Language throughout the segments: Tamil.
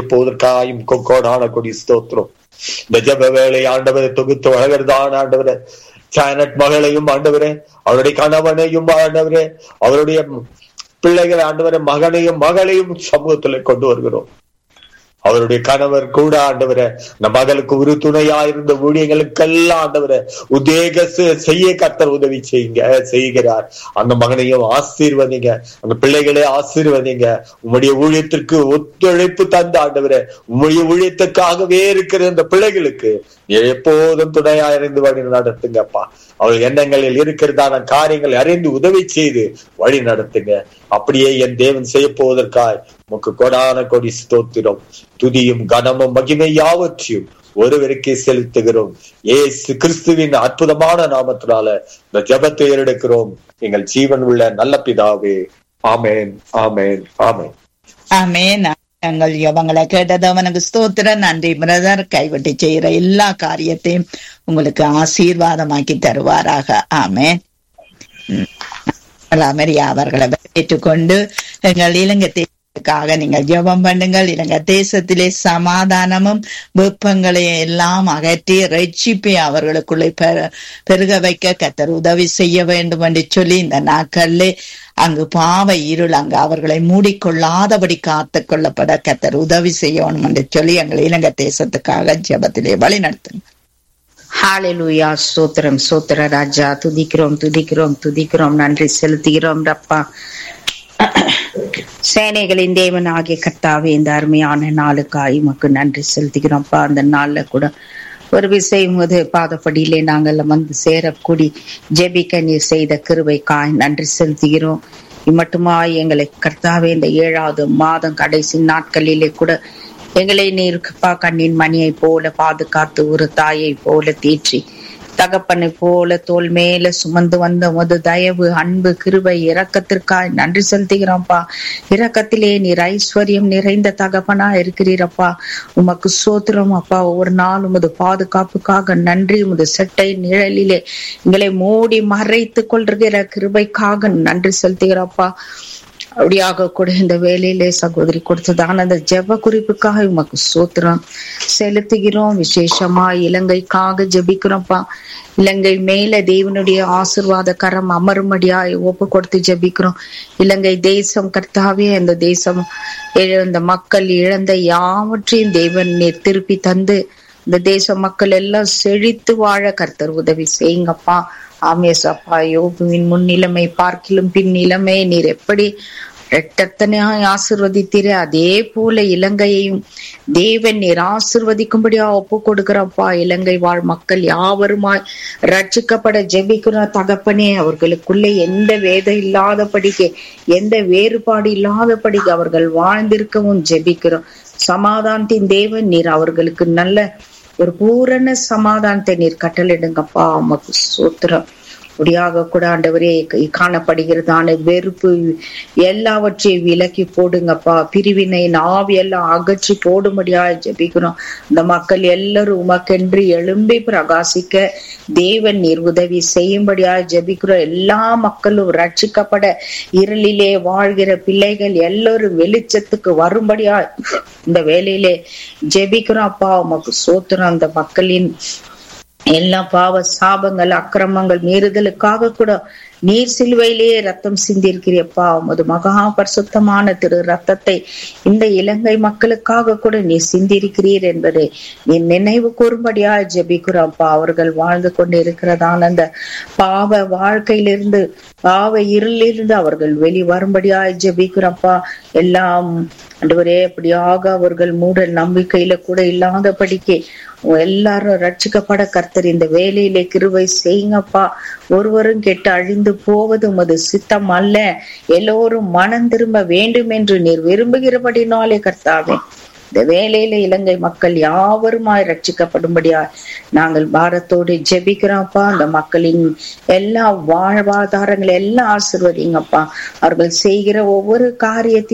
போவதற்காயும் கோடான கொடி ஸ்தோத்திரம் இந்த ஜப வேலை ஆண்டவரை தொகுத்து வழங்குறதான ஆண்டவரை சானட் மகளையும் ஆண்டவரே அவருடைய கணவனையும் ஆண்டவரே அவருடைய பிள்ளைகளை ஆண்டவரை மகனையும் மகளையும் சமூகத்துல கொண்டு வருகிறோம் அவருடைய கணவர் கூட ஆண்டவரை இந்த மகளுக்கு ஒரு துணையா இருந்த ஊழியங்களுக்கெல்லாம் ஆண்டவரை உதேக செய்ய கத்தர் உதவி செய்யுங்க செய்கிறார் அந்த மகனையும் ஆசீர்வதிங்க அந்த பிள்ளைகளை ஆசீர்வதிங்க உம்முடைய ஊழியத்திற்கு ஒத்துழைப்பு தந்த ஆண்டவரை உம்முடைய ஊழியத்துக்காகவே இருக்கிற இந்த பிள்ளைகளுக்கு எப்போதும் துணையா இருந்து வழி நடத்துங்கப்பா அவள் எண்ணங்களில் இருக்கிறதான காரியங்களை அறிந்து உதவி செய்து வழி நடத்துங்க அப்படியே என் தேவன் செய்ய போவதற்காய் உமக்கு கொடான கொடி ஸ்தோத்திரம் துதியும் கனமும் மகிமை யாவற்றையும் ஒருவருக்கே செலுத்துகிறோம் ஏசு கிறிஸ்துவின் அற்புதமான நாமத்தினால இந்த ஜபத்தை ஏறெடுக்கிறோம் எங்கள் ஜீவன் உள்ள நல்ல பிதாவே ஆமேன் ஆமேன் ஆமேன் ஆமேன் நாங்கள் அவங்களை கேட்டது அவனுக்கு ஸ்தோத்திரம் நன்றி பிரதர் கைவிட்டு செய்யற எல்லா காரியத்தையும் உங்களுக்கு ஆசீர்வாதமாக்கி தருவாராக ஆமேன் அமரியா அவர்களை ஏற்றுக்கொண்டு எங்கள் இலங்கை தேசத்துக்காக நீங்கள் ஜெபம் பண்ணுங்கள் இலங்கை தேசத்திலே சமாதானமும் வெப்பங்களை எல்லாம் அகற்றி ரட்சிப்பை அவர்களுக்குள்ளே பெருக வைக்க கத்தர் உதவி செய்ய வேண்டும் என்று சொல்லி இந்த நாட்களிலே அங்கு பாவ இருள் அங்கு அவர்களை மூடிக்கொள்ளாதபடி காத்து கொள்ளப்பட கத்தர் உதவி செய்யணும் என்று சொல்லி எங்கள் இலங்கை தேசத்துக்காக ஜபத்திலே வழி நடத்துங்க ஹாலெலுயா சோத்திரம் சோத்திர ராஜா துதிக்கிறோம் துதிக்கிறோம் துதிக்கிறோம் நன்றி செலுத்துகிறோம் ரப்பா சேனைகளின் தேவன் ஆகிய கர்த்தாவே இந்த அருமையான நாளுக்காய் உமக்கு நன்றி செலுத்துகிறோம்ப்பா அந்த நாள்ல கூட ஒரு விஷயம் போது பாதப்படியிலே நாங்கள் வந்து சேரக்கூடி ஜெபிக்க நீர் செய்த கிருபைக்காய் நன்றி செலுத்துகிறோம் இம்மட்டுமாய் எங்களை கர்த்தாவே இந்த ஏழாவது மாதம் கடைசி நாட்களிலே கூட எங்களை நீர்ப்பா கண்ணின் மணியை போல பாதுகாத்து ஒரு தாயை போல தீற்றி தகப்பனை போல தோல் மேல சுமந்து வந்த உமது தயவு அன்பு கிருபை இரக்கத்திற்காய் நன்றி செலுத்துகிறோம்ப்பா இரக்கத்திலே நீர் ஐஸ்வர்யம் நிறைந்த தகப்பனா இருக்கிறீரப்பா உமக்கு சோத்திரம் அப்பா ஒவ்வொரு நாள் உமது பாதுகாப்புக்காக நன்றி உமது செட்டை நிழலிலே எங்களை மூடி மறைத்து கொள்கிற கிருபைக்காக நன்றி செலுத்துகிறப்பா அப்படியாக கூட இந்த வேலையிலே சகோதரி கொடுத்ததான அந்த ஜெப குறிப்புக்காக உமக்கு சோத்திரம் செலுத்துகிறோம் விசேஷமா இலங்கைக்காக ஜெபிக்கிறோம்ப்பா இலங்கை மேல தேவனுடைய ஆசிர்வாத கரம் அமரும்படியாய் ஒப்பு கொடுத்து ஜெபிக்கிறோம் இலங்கை தேசம் கர்த்தாவே அந்த தேசம் இழந்த மக்கள் இழந்த யாவற்றையும் தேவன் திருப்பி தந்து இந்த தேச மக்கள் எல்லாம் செழித்து வாழ கர்த்தர் உதவி செய்யுங்கப்பா ஆமேசப்பா யோகுவின் முன்னிலைமை பார்க்கிலும் பின் நிலைமை நீர் எப்படி ரெட்டத்தனையாய் ஆசிர்வதித்தீரே அதே போல இலங்கையையும் தேவன் நீர் ஆசிர்வதிக்கும்படியா ஒப்பு கொடுக்கிறப்பா இலங்கை வாழ் மக்கள் யாவருமாய் ரட்சிக்கப்பட ஜெபிக்கிற தகப்பனே அவர்களுக்குள்ளே எந்த வேதம் இல்லாதபடிக்கு எந்த வேறுபாடு இல்லாதபடிக்கு அவர்கள் வாழ்ந்திருக்கவும் ஜெபிக்கிறோம் சமாதானத்தின் தேவன் நீர் அவர்களுக்கு நல்ல ஒரு பூரண சமாதானத்தை நீர் கட்டளிடுங்கப்பா உமக்கு சூத்திரம் முடியாக கூட ஆண்டவரே காணப்படுகிறதான வெறுப்பு எல்லாவற்றையும் விலக்கி போடுங்கப்பா பிரிவினை நாவி எல்லாம் அகற்றி போடும்படியா ஜபிக்கிறோம் இந்த மக்கள் எல்லாரும் உமக்கென்று எழும்பி பிரகாசிக்க தேவன் நீர் உதவி செய்யும்படியா ஜபிக்கிறோம் எல்லா மக்களும் ரட்சிக்கப்பட இருளிலே வாழ்கிற பிள்ளைகள் எல்லாரும் வெளிச்சத்துக்கு வரும்படியா இந்த வேலையிலே ஜெபிக்கிறோம் அப்பா உமக்கு சோத்துறோம் அந்த மக்களின் எல்லா பாவ சாபங்கள் அக்கிரமங்கள் மீறுதலுக்காக கூட நீர் சிலுவையிலேயே ரத்தம் சிந்திருக்கிறப்பா உமது மகா பரிசுத்தமான திரு ரத்தத்தை இந்த இலங்கை மக்களுக்காக கூட நீ சிந்திருக்கிறீர் என்பதை நீ நினைவு கூறும்படியா ஜெபிக்கிறோம்ப்பா அவர்கள் வாழ்ந்து கொண்டு இருக்கிறதான அந்த பாவ வாழ்க்கையிலிருந்து பாவ இருளிலிருந்து அவர்கள் வெளி வரும்படியா ஜெபிக்கிறோம்ப்பா எல்லாம் அன்றுவரே அப்படியாக அவர்கள் மூட நம்பிக்கையில கூட இல்லாதபடிக்கு எல்லாரும் ரட்சிக்கப்பட கர்த்தர் இந்த வேலையிலே கிருவை செய்யுங்கப்பா ஒருவரும் கெட்டு அழிந்து போவது உமது சித்தம் அல்ல எல்லோரும் மனம் திரும்ப வேண்டும் என்று நீர் விரும்புகிறபடினாலே கர்த்தாவே இந்த வேலையில இலங்கை மக்கள் யாவருமாய் ரட்சிக்கப்படும்படியா நாங்கள் பாரத்தோடு ஜெபிக்கிறோம்ப்பா அந்த மக்களின் எல்லா வாழ்வாதாரங்களை எல்லாம் ஆசிர்வதிங்கப்பா அவர்கள் செய்கிற ஒவ்வொரு காரியத்தையும்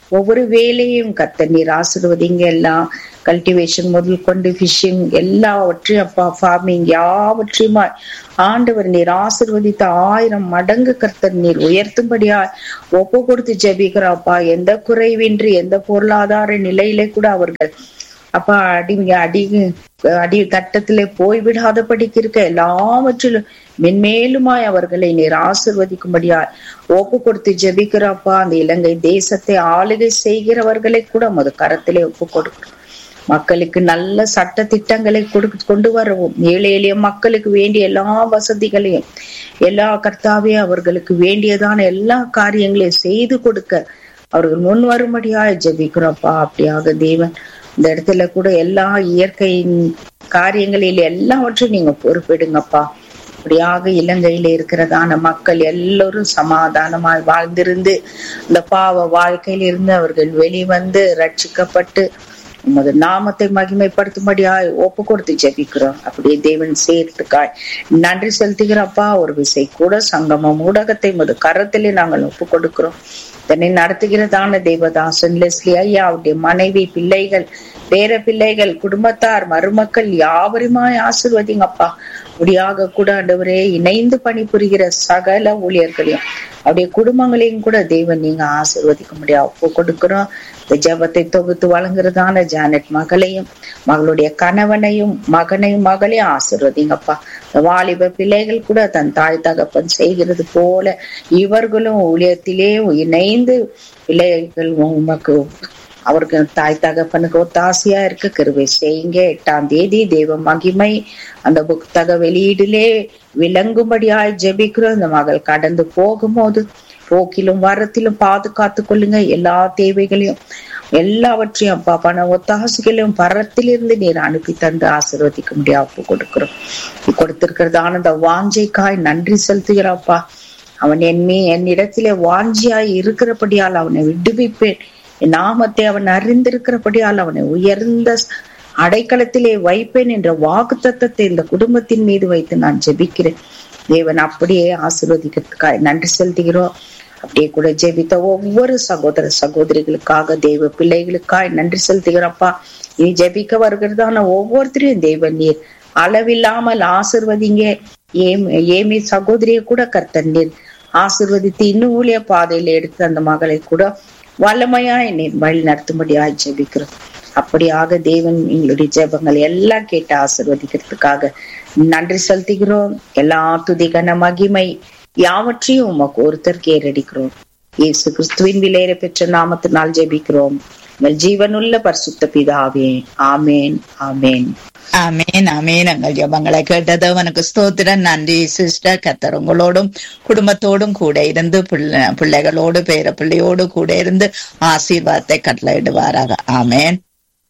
ஒவ்வொரு வேலையும் கத்த நீர் ஆசிர்வதிங்க எல்லாம் கல்டிவேஷன் முதல் கொண்டு ஃபிஷிங் எல்லாவற்றையும் அப்பா ஃபார்மிங் யாவற்றையுமா ஆண்டவர் நீர் ஆசிர்வதித்த ஆயிரம் மடங்கு கர்த்தர் நீர் உயர்த்தும்படியா ஒப்பு கொடுத்து ஜெபிக்கிறாப்பா எந்த குறைவின்றி எந்த பொருளாதார நிலையிலே கூட அவர்கள் அப்பா அடி அடி அடி தட்டத்திலே போய்விடாதபடிக்கு இருக்க எல்லாவற்றிலும் மென்மேலுமாய் அவர்களை நீர் ஆசிர்வதிக்கும்படியா ஒப்பு கொடுத்து ஜெபிக்கிறப்பா அந்த இலங்கை தேசத்தை ஆளுகை செய்கிறவர்களை கூட மது கரத்திலே ஒப்பு கொடுக்கிறோம் மக்களுக்கு நல்ல சட்ட திட்டங்களை கொடு கொண்டு வரவும் ஏழை எளிய மக்களுக்கு வேண்டிய எல்லா வசதிகளையும் எல்லா கர்த்தாவே அவர்களுக்கு வேண்டியதான எல்லா காரியங்களையும் செய்து கொடுக்க அவர்கள் முன் வரும்படியா ஜெபிக்கிறோம்ப்பா அப்படியாக தேவன் இந்த இடத்துல கூட எல்லா இயற்கையின் காரியங்களில் எல்லாவற்றையும் நீங்க பொறுப்பெடுங்கப்பா அப்படியாக இலங்கையில இருக்கிறதான மக்கள் எல்லோரும் சமாதானமாய் வாழ்ந்திருந்து இந்த பாவ வாழ்க்கையிலிருந்து அவர்கள் வெளிவந்து ரட்சிக்கப்பட்டு உமது நாமத்தை மகிமைப்படுத்தும்படியாய் ஒப்பு கொடுத்து ஜெபிக்கிறோம் அப்படியே தேவன் சேர்த்துக்காய் நன்றி செலுத்துகிறப்பா ஒரு விசை கூட சங்கமம் ஊடகத்தை முது கரத்திலே நாங்கள் ஒப்பு கொடுக்கிறோம் இதனை நடத்துகிறதான தேவதாசன் லெஸ்லி ஐயா அவருடைய மனைவி பிள்ளைகள் பேர பிள்ளைகள் குடும்பத்தார் மருமக்கள் யாவருமாய் ஆசிர்வதிங்கப்பா முடியாக கூட ஆண்டவரே இணைந்து பணிபுரிகிற சகல ஊழியர்களையும் அவருடைய குடும்பங்களையும் கூட தேவன் நீங்க ஆசிர்வதிக்க முடியாது ஒப்பு கொடுக்கிறோம் இந்த ஜபத்தை தொகுத்து வழங்குறதான ஜானட் மகளையும் மகளுடைய கணவனையும் மகனையும் மகளையும் ஆசிர்வதிங்கப்பா இந்த வாலிப பிள்ளைகள் கூட தன் தாய் தகப்பன் செய்கிறது போல இவர்களும் ஊழியத்திலே இணைந்து பிள்ளைகள் உமக்கு அவருக்கு தாய் தகப்பனுக்கு ஒத்தாசையா இருக்க கிருவை செய்யுங்க எட்டாம் தேதி தெய்வ மகிமை அந்த புத்தக வெளியீடுலே விளங்கும்படியாய் ஜெபிக்கிறோம் இந்த மகள் கடந்து போகும்போது போக்கிலும் வரத்திலும் பாதுகாத்து கொள்ளுங்க எல்லா தேவைகளையும் எல்லாவற்றையும் அப்பா பண ஒத்தாசைகளையும் பரத்திலிருந்து நீர் அனுப்பி தந்து ஆசீர்வதிக்க முடியாது கொடுக்கிறோம் கொடுத்திருக்கிறதான அந்த வாஞ்சைக்காய் நன்றி செலுத்துகிறாப்பா அவன் என்மே என்னிடத்திலே வாஞ்சியாய் இருக்கிறபடியால் அவனை விடுவிப்பேன் என் நாமத்தை அவன் அறிந்திருக்கிறபடியால் அவனை உயர்ந்த அடைக்கலத்திலே வைப்பேன் என்ற வாக்கு தத்தத்தை இந்த குடும்பத்தின் மீது வைத்து நான் ஜெபிக்கிறேன் தேவன் அப்படியே ஆசீர்வதிக்கிறதுக்காக நன்றி செலுத்துகிறோம் அப்படியே கூட ஜெபித்த ஒவ்வொரு சகோதர சகோதரிகளுக்காக தெய்வ பிள்ளைகளுக்காய் நன்றி செலுத்துகிறப்பா இனி ஜெபிக்க வருகிறதான ஒவ்வொருத்தரையும் தெய்வ நீர் அளவில்லாமல் ஆசிர்வதிங்க ஏமி ஏமி சகோதரியை கூட கர்த்தர் நீர் ஆசிர்வதித்து இன்னும் ஊழிய பாதையில எடுத்து அந்த மகளை கூட வல்லமையா என்னை வழி நடத்தும்படியாய் ஜெபிக்கிறோம் அப்படியாக தேவன் எங்களுடைய ஜெபங்கள் எல்லாம் கேட்டு ஆசிர்வதிக்கிறதுக்காக நன்றி செலுத்துகிறோம் எல்லா துதிகன மகிமை யாவற்றையும் உமக்கு ஒருத்தர் கேரடிக்கிறோம் இயேசு கிறிஸ்துவின் விலையேற பெற்ற நாமத்தினால் ஜெபிக்கிறோம் உங்கள் ஜீவனுள்ள பரிசுத்த பிதாவே ஆமேன் ஆமேன் ஆமேன் ஆமேன் எங்கள் ஜபங்களை கேட்டது அவனுக்கு ஸ்தோத்திரம் நன்றி சிஸ்டர் கத்தர் உங்களோடும் குடும்பத்தோடும் கூட இருந்து பிள்ளை பிள்ளைகளோடு பேர பிள்ளையோடு கூட இருந்து ஆசீர்வாதத்தை கட்டளையிடுவாராக ஆமேன்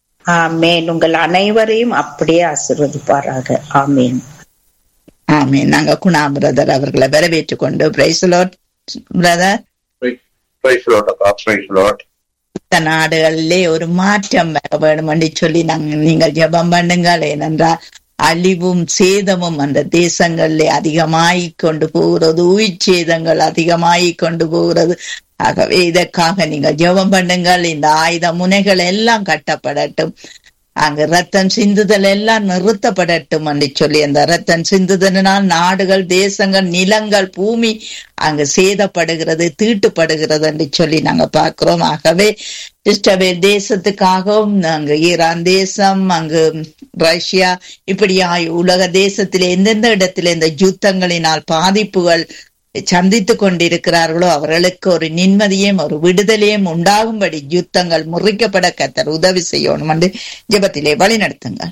ஆமேன் உங்கள் அனைவரையும் அப்படியே ஆசிர்வதிப்பாராக ஆமேன் ஆமேன் நாங்க குணா பிரதர் அவர்களை வரவேற்றுக் கொண்டு praise lord brother Praise the Lord, அப்பா. Praise the Lord. இந்த நாடுகளிலே ஒரு மாற்றம் வர வேண்டும் என்று சொல்லி நாங்கள் நீங்கள் ஜெபம் பண்ணுங்கள் ஏனென்றால் அழிவும் சேதமும் அந்த தேசங்களிலே அதிகமாய் கொண்டு போகிறது உயிர் சேதங்கள் அதிகமாய் கொண்டு போகிறது ஆகவே இதற்காக நீங்கள் ஜெபம் பண்ணுங்கள் இந்த ஆயுத முனைகள் எல்லாம் கட்டப்படட்டும் அங்கு ரத்தம் சிந்துதல் எல்லாம் நிறுத்தப்படட்டும் என்று சொல்லி அந்த ரத்தம் சிந்துதலினால் நாடுகள் தேசங்கள் நிலங்கள் பூமி அங்கு சேதப்படுகிறது தீட்டுப்படுகிறது என்று சொல்லி நாங்க பார்க்கிறோம் ஆகவே இஸ்ரவேல் தேசத்துக்காகவும் அங்கு ஈரான் தேசம் அங்கு ரஷ்யா இப்படியா உலக தேசத்திலே எந்தெந்த இடத்திலே இந்த யுத்தங்களினால் பாதிப்புகள் சந்தித்துக் கொண்டிருக்கிறார்களோ அவர்களுக்கு ஒரு நிம்மதியும் ஒரு விடுதலையும் உண்டாகும்படி யுத்தங்கள் முறிக்கப்பட கத்தர் உதவி செய்யணும் என்று ஜெபத்திலே வழி நடத்துங்கள்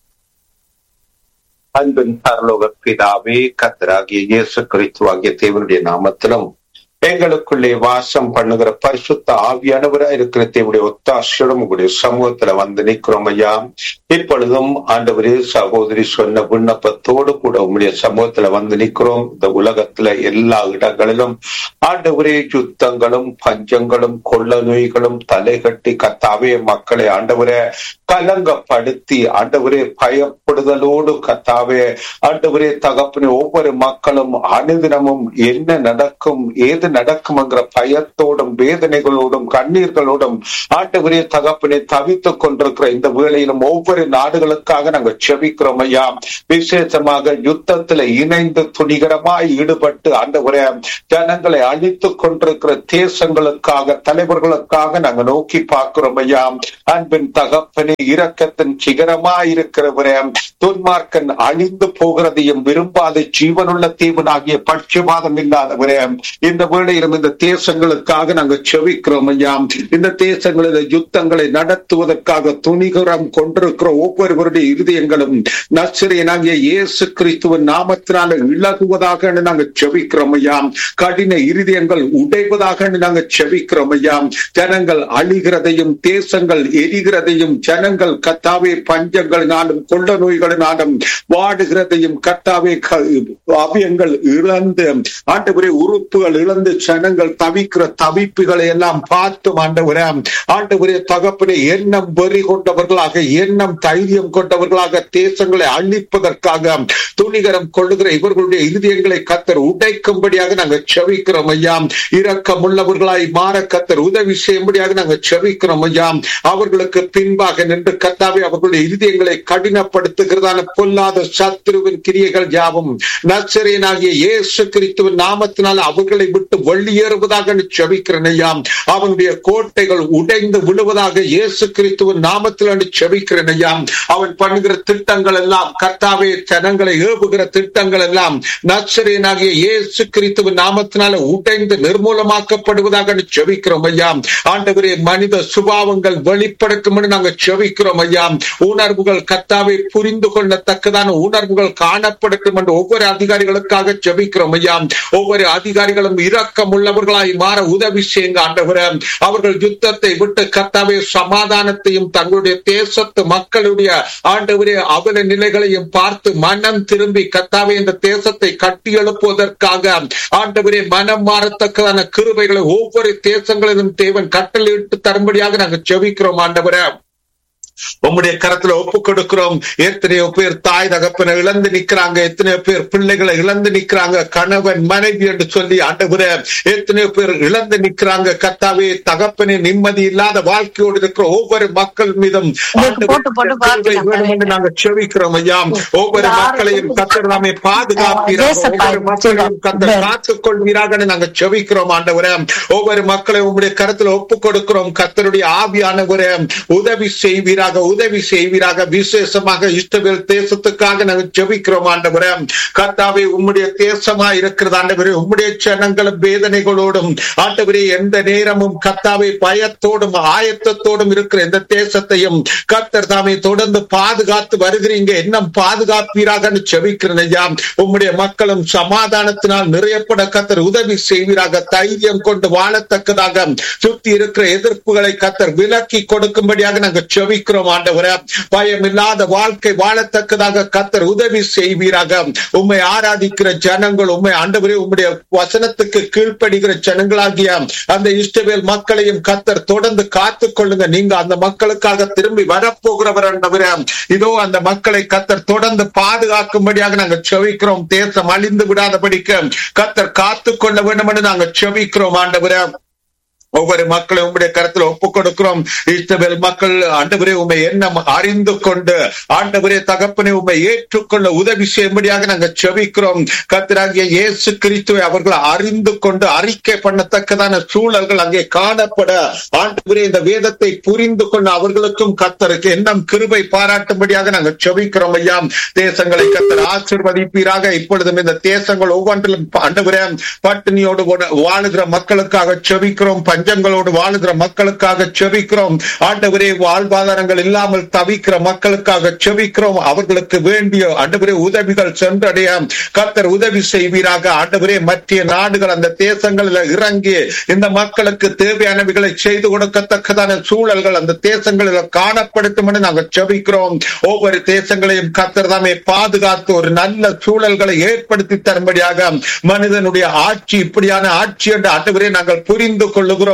அன்பின் பரலோக பிதாவே கத்தராகிய இயேசு கிறிஸ்துவாகிய தேவனுடைய நாமத்திலும் எங்களுக்குள்ளே வாசம் பண்ணுகிற பரிசுத்த ஆவியானவரா இருக்கிற தேவனுடைய ஒத்தாசியோடும் உங்களுடைய சமூகத்துல வந்து நிற்கிறோம் ஐயா இப்பொழுதும் ஆண்டவரே சகோதரி சொன்ன விண்ணப்பத்தோடு கூட உங்களுடைய சமூகத்துல வந்து நிற்கிறோம் இந்த உலகத்துல எல்லா இடங்களிலும் ஆண்டவரே யுத்தங்களும் பஞ்சங்களும் கொள்ள நோய்களும் தலைகட்டி கத்தாவே மக்களை ஆண்டவரே கலங்கப்படுத்தி ஆண்டவரே பயப்படுதலோடு கத்தாவே ஆண்டவரே தகப்பனே ஒவ்வொரு மக்களும் அனுதினமும் என்ன நடக்கும் ஏது நடக்கும் என்கிற பயத்தோடும் வேதனைகளோடும் கண்ணீர்களோடும் ஆண்டவரே தகப்பனே தவித்துக் கொண்டிருக்கிற இந்த வேளையிலும் ஒவ்வொரு நாடுகளுக்காக நாங்கள் செபிக்கிறோம் ஐயா விசேஷமாக யுத்தத்துல இணைந்து துணிகரமாய் ஈடுபட்டு ஆண்டவரே ஜனங்களை அழித்துக் கொண்டிருக்கிற தேசங்களுக்காக தலைவர்களுக்காக நாங்க நோக்கி பார்க்கிறோம் ஐயா அன்பின் தகப்பனே இரக்கத்தின் சிகரமாய் இருக்கிறவரே துன்மார்க்கன் அழிந்து போகிறதையும் விரும்பாத ஜீவனுள்ள தீவனாகிய பட்சபாதம் இல்லாதவரே இந்த வேளையிலும் இந்த தேசங்களுக்காக நாங்கள் செவிக்கிறோம் ஐயா இந்த தேசங்களில் யுத்தங்களை நடத்துவதற்காக துணிகரம் கொண்டிருக்கிற ஒவ்வொருவருடைய இருதயங்களும் நச்சரியனாகிய இயேசு கிறிஸ்துவின் நாமத்தினால இழகுவதாக நாங்கள் செவிக்கிறோம் ஐயா கடின இருதயங்கள் உடைவதாக நாங்கள் செவிக்கிறோம் ஐயா ஜனங்கள் அழிகிறதையும் தேசங்கள் எரிகிறதையும் ஜனங்கள் கத்தாவே பஞ்சங்களினாலும் கொள்ள நோய்களினாலும் வாடுகிறதையும் கத்தாவே அவியங்கள் இழந்து ஆண்டவரே உறுப்புகள் இழந்து ஜனங்கள் தவிக்கிற தவிப்புகளை எல்லாம் பார்த்தும் ஆண்டவரே ஆண்டவரே தகப்பனே எண்ணம் வெறி கொண்டவர்களாக எண்ணம் தைரியம் கொண்டவர்களாக தேசங்களை அழிப்பதற்காக துணிகரம் கொள்ளுகிற இவர்களுடைய இருதயங்களை கத்தர் உடைக்கும்படியாக நாங்கள் செவிக்கிறோம் ஐயா இரக்கம் உள்ளவர்களாய் மாற கத்தர் உதவி செய்யும்படியாக நாங்கள் செவிக்கிறோம் ஐயா அவர்களுக்கு பின்பாக நின்று கத்தாவே அவர்களுடைய இருதயங்களை கடினப்படுத்துகிறதான பொல்லாத சத்ருவின் கிரியைகள் யாவும் நச்சரியனாகிய இயேசு கிறிஸ்துவின் நாமத்தினால் அவர்களை விட்டு வெளியேறுவதாக செவிக்கிறேன் ஐயா அவனுடைய கோட்டைகள் உடைந்து விழுவதாக இயேசு கிறிஸ்துவின் நாமத்தில் செவிக்கிறேன் ஐயா அவன் பண்ணுகிற திட்டங்கள் எல்லாம் கர்த்தாவே ஜனங்களை ஏவுகிற திட்டங்கள் எல்லாம் நச்சரியனாகிய இயேசு கிறிஸ்துவின் நாமத்தினால உடைந்து நிர்மூலமாக்கப்படுவதாக செவிக்கிறோம் ஐயா ஆண்டவரே மனித சுபாவங்கள் வெளிப்படுத்தும் நாங்கள் செவிக்கிறோம் ஐயா உணர்வுகள் கத்தாவை புரிந்து கொள்ளத்தக்கதான உணர்வுகள் காணப்படட்டும் என்று ஒவ்வொரு அதிகாரிகளுக்காக செபிக்கிறோம் ஐயா ஒவ்வொரு அதிகாரிகளும் இரக்கம் உள்ளவர்களாய் மாற உதவி செய்யுங்க ஆண்டவர அவர்கள் யுத்தத்தை விட்டு கத்தாவே சமாதானத்தையும் தங்களுடைய தேசத்து மக்களுடைய ஆண்டவரே அவல நிலைகளையும் பார்த்து மனம் திரும்பி கத்தாவே இந்த தேசத்தை கட்டி எழுப்புவதற்காக ஆண்டவரே மனம் மாறத்தக்கதான கிருபைகளை ஒவ்வொரு தேசங்களிலும் தேவன் கட்டளையிட்டு தரும்படியாக நாங்கள் செவிக்கிறோம் ஆண்டவர உம்முடைய கரத்துல ஒப்பு கொடுக்கிறோம் எத்தனையோ பேர் தாய் தகப்பனை இழந்து நிக்கிறாங்க எத்தனையோ பேர் பிள்ளைகளை இழந்து நிக்கிறாங்க கணவன் மனைவி என்று சொல்லி ஆண்டவரே எத்தனையோ பேர் இழந்து நிக்கிறாங்க கத்தாவே தகப்பனே நிம்மதி இல்லாத வாழ்க்கையோடு இருக்கிற ஒவ்வொரு மக்கள் மீதும் நாங்க செவிக்கிறோம் ஐயா ஒவ்வொரு மக்களையும் கத்தர் நாமே பாதுகாப்பீராக ஒவ்வொரு மக்களையும் கத்தர் காத்துக் கொள்வீராக நாங்க செவிக்கிறோம் ஆண்டவரே ஒவ்வொரு மக்களையும் உங்களுடைய கருத்துல ஒப்பு கொடுக்கிறோம் கத்தருடைய ஆவியானவரே உதவி செய்வீராக உதவி செய்வீராக விசேஷமாக இஷ்டவேல் தேசத்துக்காக நாங்கள் ஜெபிக்கிறோம் ஆண்டவரே கர்த்தாவே உம்முடைய தேசமா இருக்கிறது ஆண்டவரே உம்முடைய ஜனங்களும் வேதனைகளோடும் ஆண்டவரே எந்த நேரமும் கர்த்தாவை பயத்தோடும் ஆயத்தத்தோடும் இருக்கிற இந்த தேசத்தையும் கர்த்தர் தாமே தொடர்ந்து பாதுகாத்து வருகிறீங்க இன்னும் பாதுகாப்பீராக செபிக்கிறேன் ஐயா உம்முடைய மக்களும் சமாதானத்தினால் நிறையப்பட கத்தர் உதவி செய்வீராக தைரியம் கொண்டு வாழத்தக்கதாக சுத்தி இருக்கிற எதிர்ப்புகளை கத்தர் விலக்கி கொடுக்கும்படியாக நாங்கள் செவிக்கிறோம் ஆண்டவரே பயம் இல்லாத வாழ்க்கை வாழத்தக்கதாக கத்தர் உதவி செய்வீராக உண்மை ஆராதிக்கிற ஜனங்கள் உண்மை ஆண்டவரே உம்முடைய வசனத்துக்கு கீழ்ப்படுகிற ஜனங்களாகிய அந்த இஷ்டவேல் மக்களையும் கத்தர் தொடர்ந்து காத்து கொள்ளுங்க நீங்க அந்த மக்களுக்காக திரும்பி வரப்போகிறவர் ஆண்டவரே இதோ அந்த மக்களை கத்தர் தொடர்ந்து பாதுகாக்கும்படியாக நாங்கள் செவிக்கிறோம் தேசம் அழிந்து விடாதபடிக்கு கத்தர் காத்து கொள்ள வேண்டும் என்று நாங்கள் செவிக்கிறோம் ஆண்டவரே ஒவ்வொரு மக்களும் உங்களுடைய கருத்துல ஒப்புக் கொடுக்கிறோம் இஸ்ரவேல் மக்கள் ஆண்டவரே உண்மை எண்ணம் அறிந்து கொண்டு ஆண்டவரே தகப்பனை உண்மை ஏற்றுக்கொள்ள உதவி செய்யும்படியாக நாங்கள் செவிக்கிறோம் கத்திராகிய இயேசு கிறிஸ்துவை அவர்கள் அறிந்து கொண்டு அறிக்கை பண்ணத்தக்கதான சூழல்கள் அங்கே காணப்பட ஆண்டவரே இந்த வேதத்தை புரிந்து கொண்டு அவர்களுக்கும் கத்தருக்கு எண்ணம் கிருபை பாராட்டும்படியாக நாங்கள் செவிக்கிறோம் ஐயா தேசங்களை கத்தர் ஆசிர்வதிப்பீராக இப்பொழுதும் இந்த தேசங்கள் ஒவ்வொன்றிலும் ஆண்டவரே பட்டினியோடு வாழுகிற மக்களுக்காக செவிக்கிறோம் பஞ்சங்களோடு வாழுகிற மக்களுக்காக செபிக்கிறோம் ஆண்டவரே வாழ்வாதாரங்கள் இல்லாமல் தவிக்கிற மக்களுக்காக செபிக்கிறோம் அவர்களுக்கு வேண்டிய ஆண்டவரே உதவிகள் சென்றடைய கத்தர் உதவி செய்வீராக ஆண்டவரே மற்ற நாடுகள் அந்த தேசங்களில் இறங்கி இந்த மக்களுக்கு தேவையானவைகளை செய்து கொடுக்கத்தக்கதான சூழல்கள் அந்த தேசங்களில் காணப்படுத்தும் என்று நாங்கள் செபிக்கிறோம் ஒவ்வொரு தேசங்களையும் கத்தர் தாமே பாதுகாத்து ஒரு நல்ல சூழல்களை ஏற்படுத்தி தரும்படியாக மனிதனுடைய ஆட்சி இப்படியான ஆட்சி என்று ஆண்டவரே நாங்கள் புரிந்து கொள்ளுகிறோம்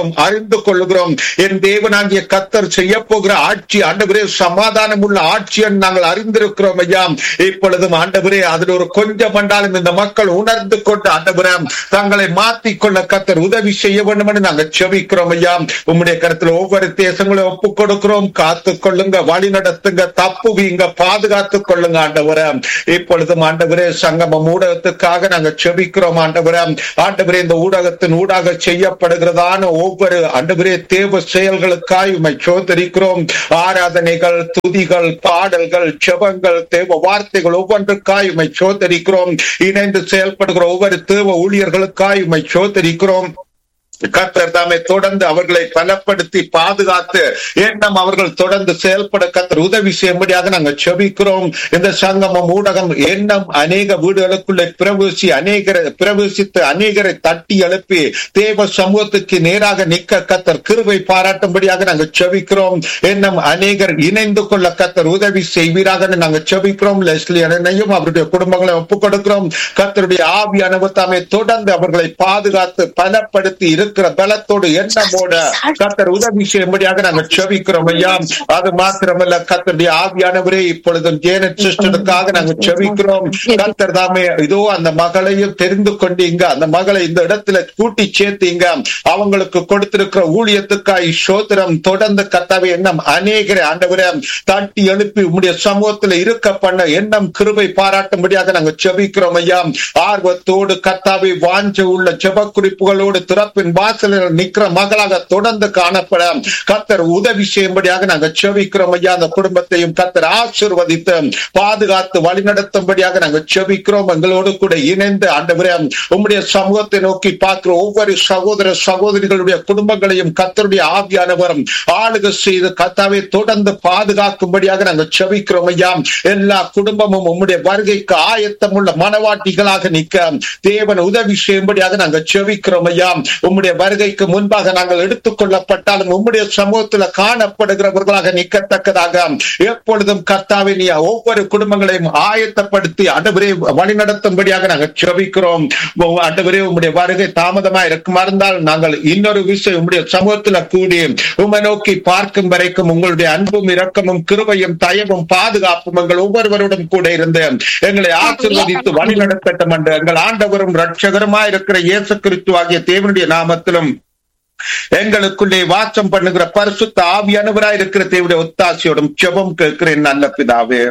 பார்க்கிறோம் அறிந்து கொள்ளுகிறோம் என் தேவனாகிய கத்தர் செய்ய போகிற ஆட்சி ஆண்டவரே சமாதானம் உள்ள ஆட்சி என்று நாங்கள் அறிந்திருக்கிறோம் ஐயா இப்பொழுதும் ஆண்டவரே அதில் ஒரு கொஞ்சம் என்றாலும் இந்த மக்கள் உணர்ந்து கொண்டு ஆண்டவரே தங்களை மாற்றிக்கொள்ள கத்தர் உதவி செய்ய வேண்டும் என்று நாங்கள் செபிக்கிறோம் ஐயா உம்முடைய கருத்துல ஒவ்வொரு தேசங்களும் ஒப்பு கொடுக்கிறோம் காத்து கொள்ளுங்க வழி நடத்துங்க தப்புவீங்க பாதுகாத்துக் கொள்ளுங்க ஆண்டவரே இப்பொழுதும் ஆண்டவரே சங்கமம் ஊடகத்துக்காக நாங்கள் செபிக்கிறோம் ஆண்டவரே ஆண்டவரே இந்த ஊடகத்தின் ஊடாக செய்யப்படுகிறதான ஒவ்வொரு ஆண்டவரே தேவ செயல்களுக்காய் உம்மை சோதரிக்கிறோம் ஆராதனைகள் துதிகள் பாடல்கள் செபங்கள் தேவ வார்த்தைகள் ஒவ்வொன்றுக்காய் உம்மை சோதரிக்கிறோம் இணைந்து செயல்படுகிற ஒவ்வொரு தேவ ஊழியர்களுக்காய் உம்மை சோதரிக்கிறோம் கத்தர் தாமே தொடர்ந்து அவர்களை பலப்படுத்தி பாதுகாத்து எண்ணம் அவர்கள் தொடர்ந்து செயல்பட கத்தர் உதவி செய்யும்படியாக நாங்கள் செபிக்கிறோம் இந்த சங்கமம் ஊடகம் எண்ணம் அநேக வீடுகளுக்குள்ளே பிரவேசி அநேகரை பிரவேசித்து அநேகரை தட்டி எழுப்பி தேவ சமூகத்துக்கு நேராக நிற்க கத்தர் கிருவை பாராட்டும்படியாக நாங்கள் செபிக்கிறோம் எண்ணம் அநேகர் இணைந்து கொள்ள கத்தர் உதவி செய்வீராக நாங்கள் செபிக்கிறோம் லெஸ்லி அண்ணனையும் அவருடைய குடும்பங்களை ஒப்புக் கொடுக்கிறோம் கத்தருடைய ஆவி அனுபவத்தாமே தொடர்ந்து அவர்களை பாதுகாத்து பலப்படுத்தி இருக்கிற பலத்தோடு எண்ணமோட கத்தர் உதவி செய்யும்படியாக நாங்கள் செபிக்கிறோம் ஐயா அது மாத்திரமல்ல கத்தருடைய ஆவியானவரே இப்பொழுதும் ஜேனட் சிஸ்டருக்காக நாங்கள் செபிக்கிறோம் கத்தர் தாமே இதோ அந்த மகளையும் தெரிந்து கொண்டீங்க அந்த மகளை இந்த இடத்துல கூட்டி சேர்த்தீங்க அவங்களுக்கு கொடுத்திருக்கிற ஊழியத்துக்காய் சோதரம் தொடர்ந்து கத்தாவே எண்ணம் அநேகரை ஆண்டவரே தட்டி எழுப்பி உம்முடைய சமூகத்துல இருக்க பண்ண எண்ணம் கிருபை பாராட்டும்படியாக நாங்கள் செபிக்கிறோம் ஐயா ஆர்வத்தோடு கத்தாவை வாஞ்ச உள்ள ஜெப குறிப்புகளோடு திறப்பின் வாசலில் நிக்கிற மகளாக தொடர்ந்து காணப்பட கத்தர் உதவி செய்யும்படியாக நாங்கள் செபிக்கிறோம் ஐயா அந்த குடும்பத்தையும் கத்தர் ஆசிர்வதித்து பாதுகாத்து வழிநடத்தும்படியாக நாங்கள் செபிக்கிறோம் எங்களோடு கூட இணைந்து ஆண்டவரே உம்முடைய சமூகத்தை நோக்கி பார்க்கிற ஒவ்வொரு சகோதர சகோதரிகளுடைய குடும்பங்களையும் கத்தருடைய ஆவியானவரும் ஆளுக செய்து கத்தாவை தொடர்ந்து பாதுகாக்கும்படியாக நாங்கள் செபிக்கிறோம் ஐயா எல்லா குடும்பமும் உம்முடைய வருகைக்கு ஆயத்தம் உள்ள மனவாட்டிகளாக நிற்க தேவன் உதவி செய்யும்படியாக நாங்கள் செபிக்கிறோம் ஐயா உம்முடைய வருகைக்கு முன்பாக நாங்கள் எடுத்துக் கொள்ளப்பட்டாலும் உம்முடைய சமூகத்துல காணப்படுகிறவர்களாக நிற்கத்தக்கதாக எப்பொழுதும் கர்த்தாவை நீ ஒவ்வொரு குடும்பங்களையும் ஆயத்தப்படுத்தி அண்டவரே வழிநடத்தும்படியாக நாங்கள் செபிக்கிறோம் அண்டவரே உம்முடைய வருகை தாமதமா இருக்குமா இருந்தால் நாங்கள் இன்னொரு விஷயம் உம்முடைய சமூகத்துல கூடி உம்மை நோக்கி பார்க்கும் வரைக்கும் உங்களுடைய அன்பும் இரக்கமும் கிருபையும் தயவும் பாதுகாப்பும் எங்கள் ஒவ்வொருவருடன் கூட இருந்து எங்களை ஆசிர்வதித்து வழி நடத்தட்டும் என்று எங்கள் ஆண்டவரும் ரட்சகருமா இருக்கிற இயேசு கிறிஸ்து ஆகிய தேவனுடைய நாமத்திலும் எங்களுக்குள்ளே வாசம் பண்ணுகிற பரிசுத்த ஆவியானவராய் இருக்கிற தேவனுடைய ஒத்தாசையோடும் ஜெபம் கேட்கிறேன் நல்ல பிதாவே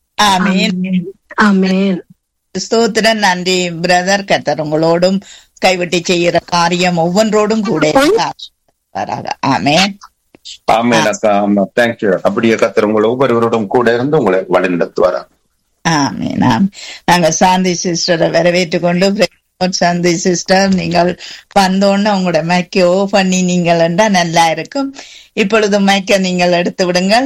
ஆமீன் ஆமென் ஸ்தோத்திரம் நன்றி பிரதர் கத்தர் உங்களோடும் கைவிட்டு செய்கிற காரியம் ஒவ்வொன்றோடும் கூட இருப்பாராக. ஆமென் ஆமென் அக்கா ஆமா தேங்க்யூ அப்படியே கத்தர் உங்கள் ஒவ்வொருவரோடும் கூட இருந்து உங்களை வழிநடத்துவாரா ஆமீன் ஆம் நாங்க சாந்தி சிஸ்டரை வரவேற்றுக் கொண்டு praise God, சாந்தி சிஸ்டர் நீங்கள் வந்தோன்னு உங்களோட மைக்கை ஓ பண்ணி நீங்கள் என்றால் நல்லா இருக்கும் இப்பொழுது மைக்கை நீங்கள் எடுத்து விடுங்கள்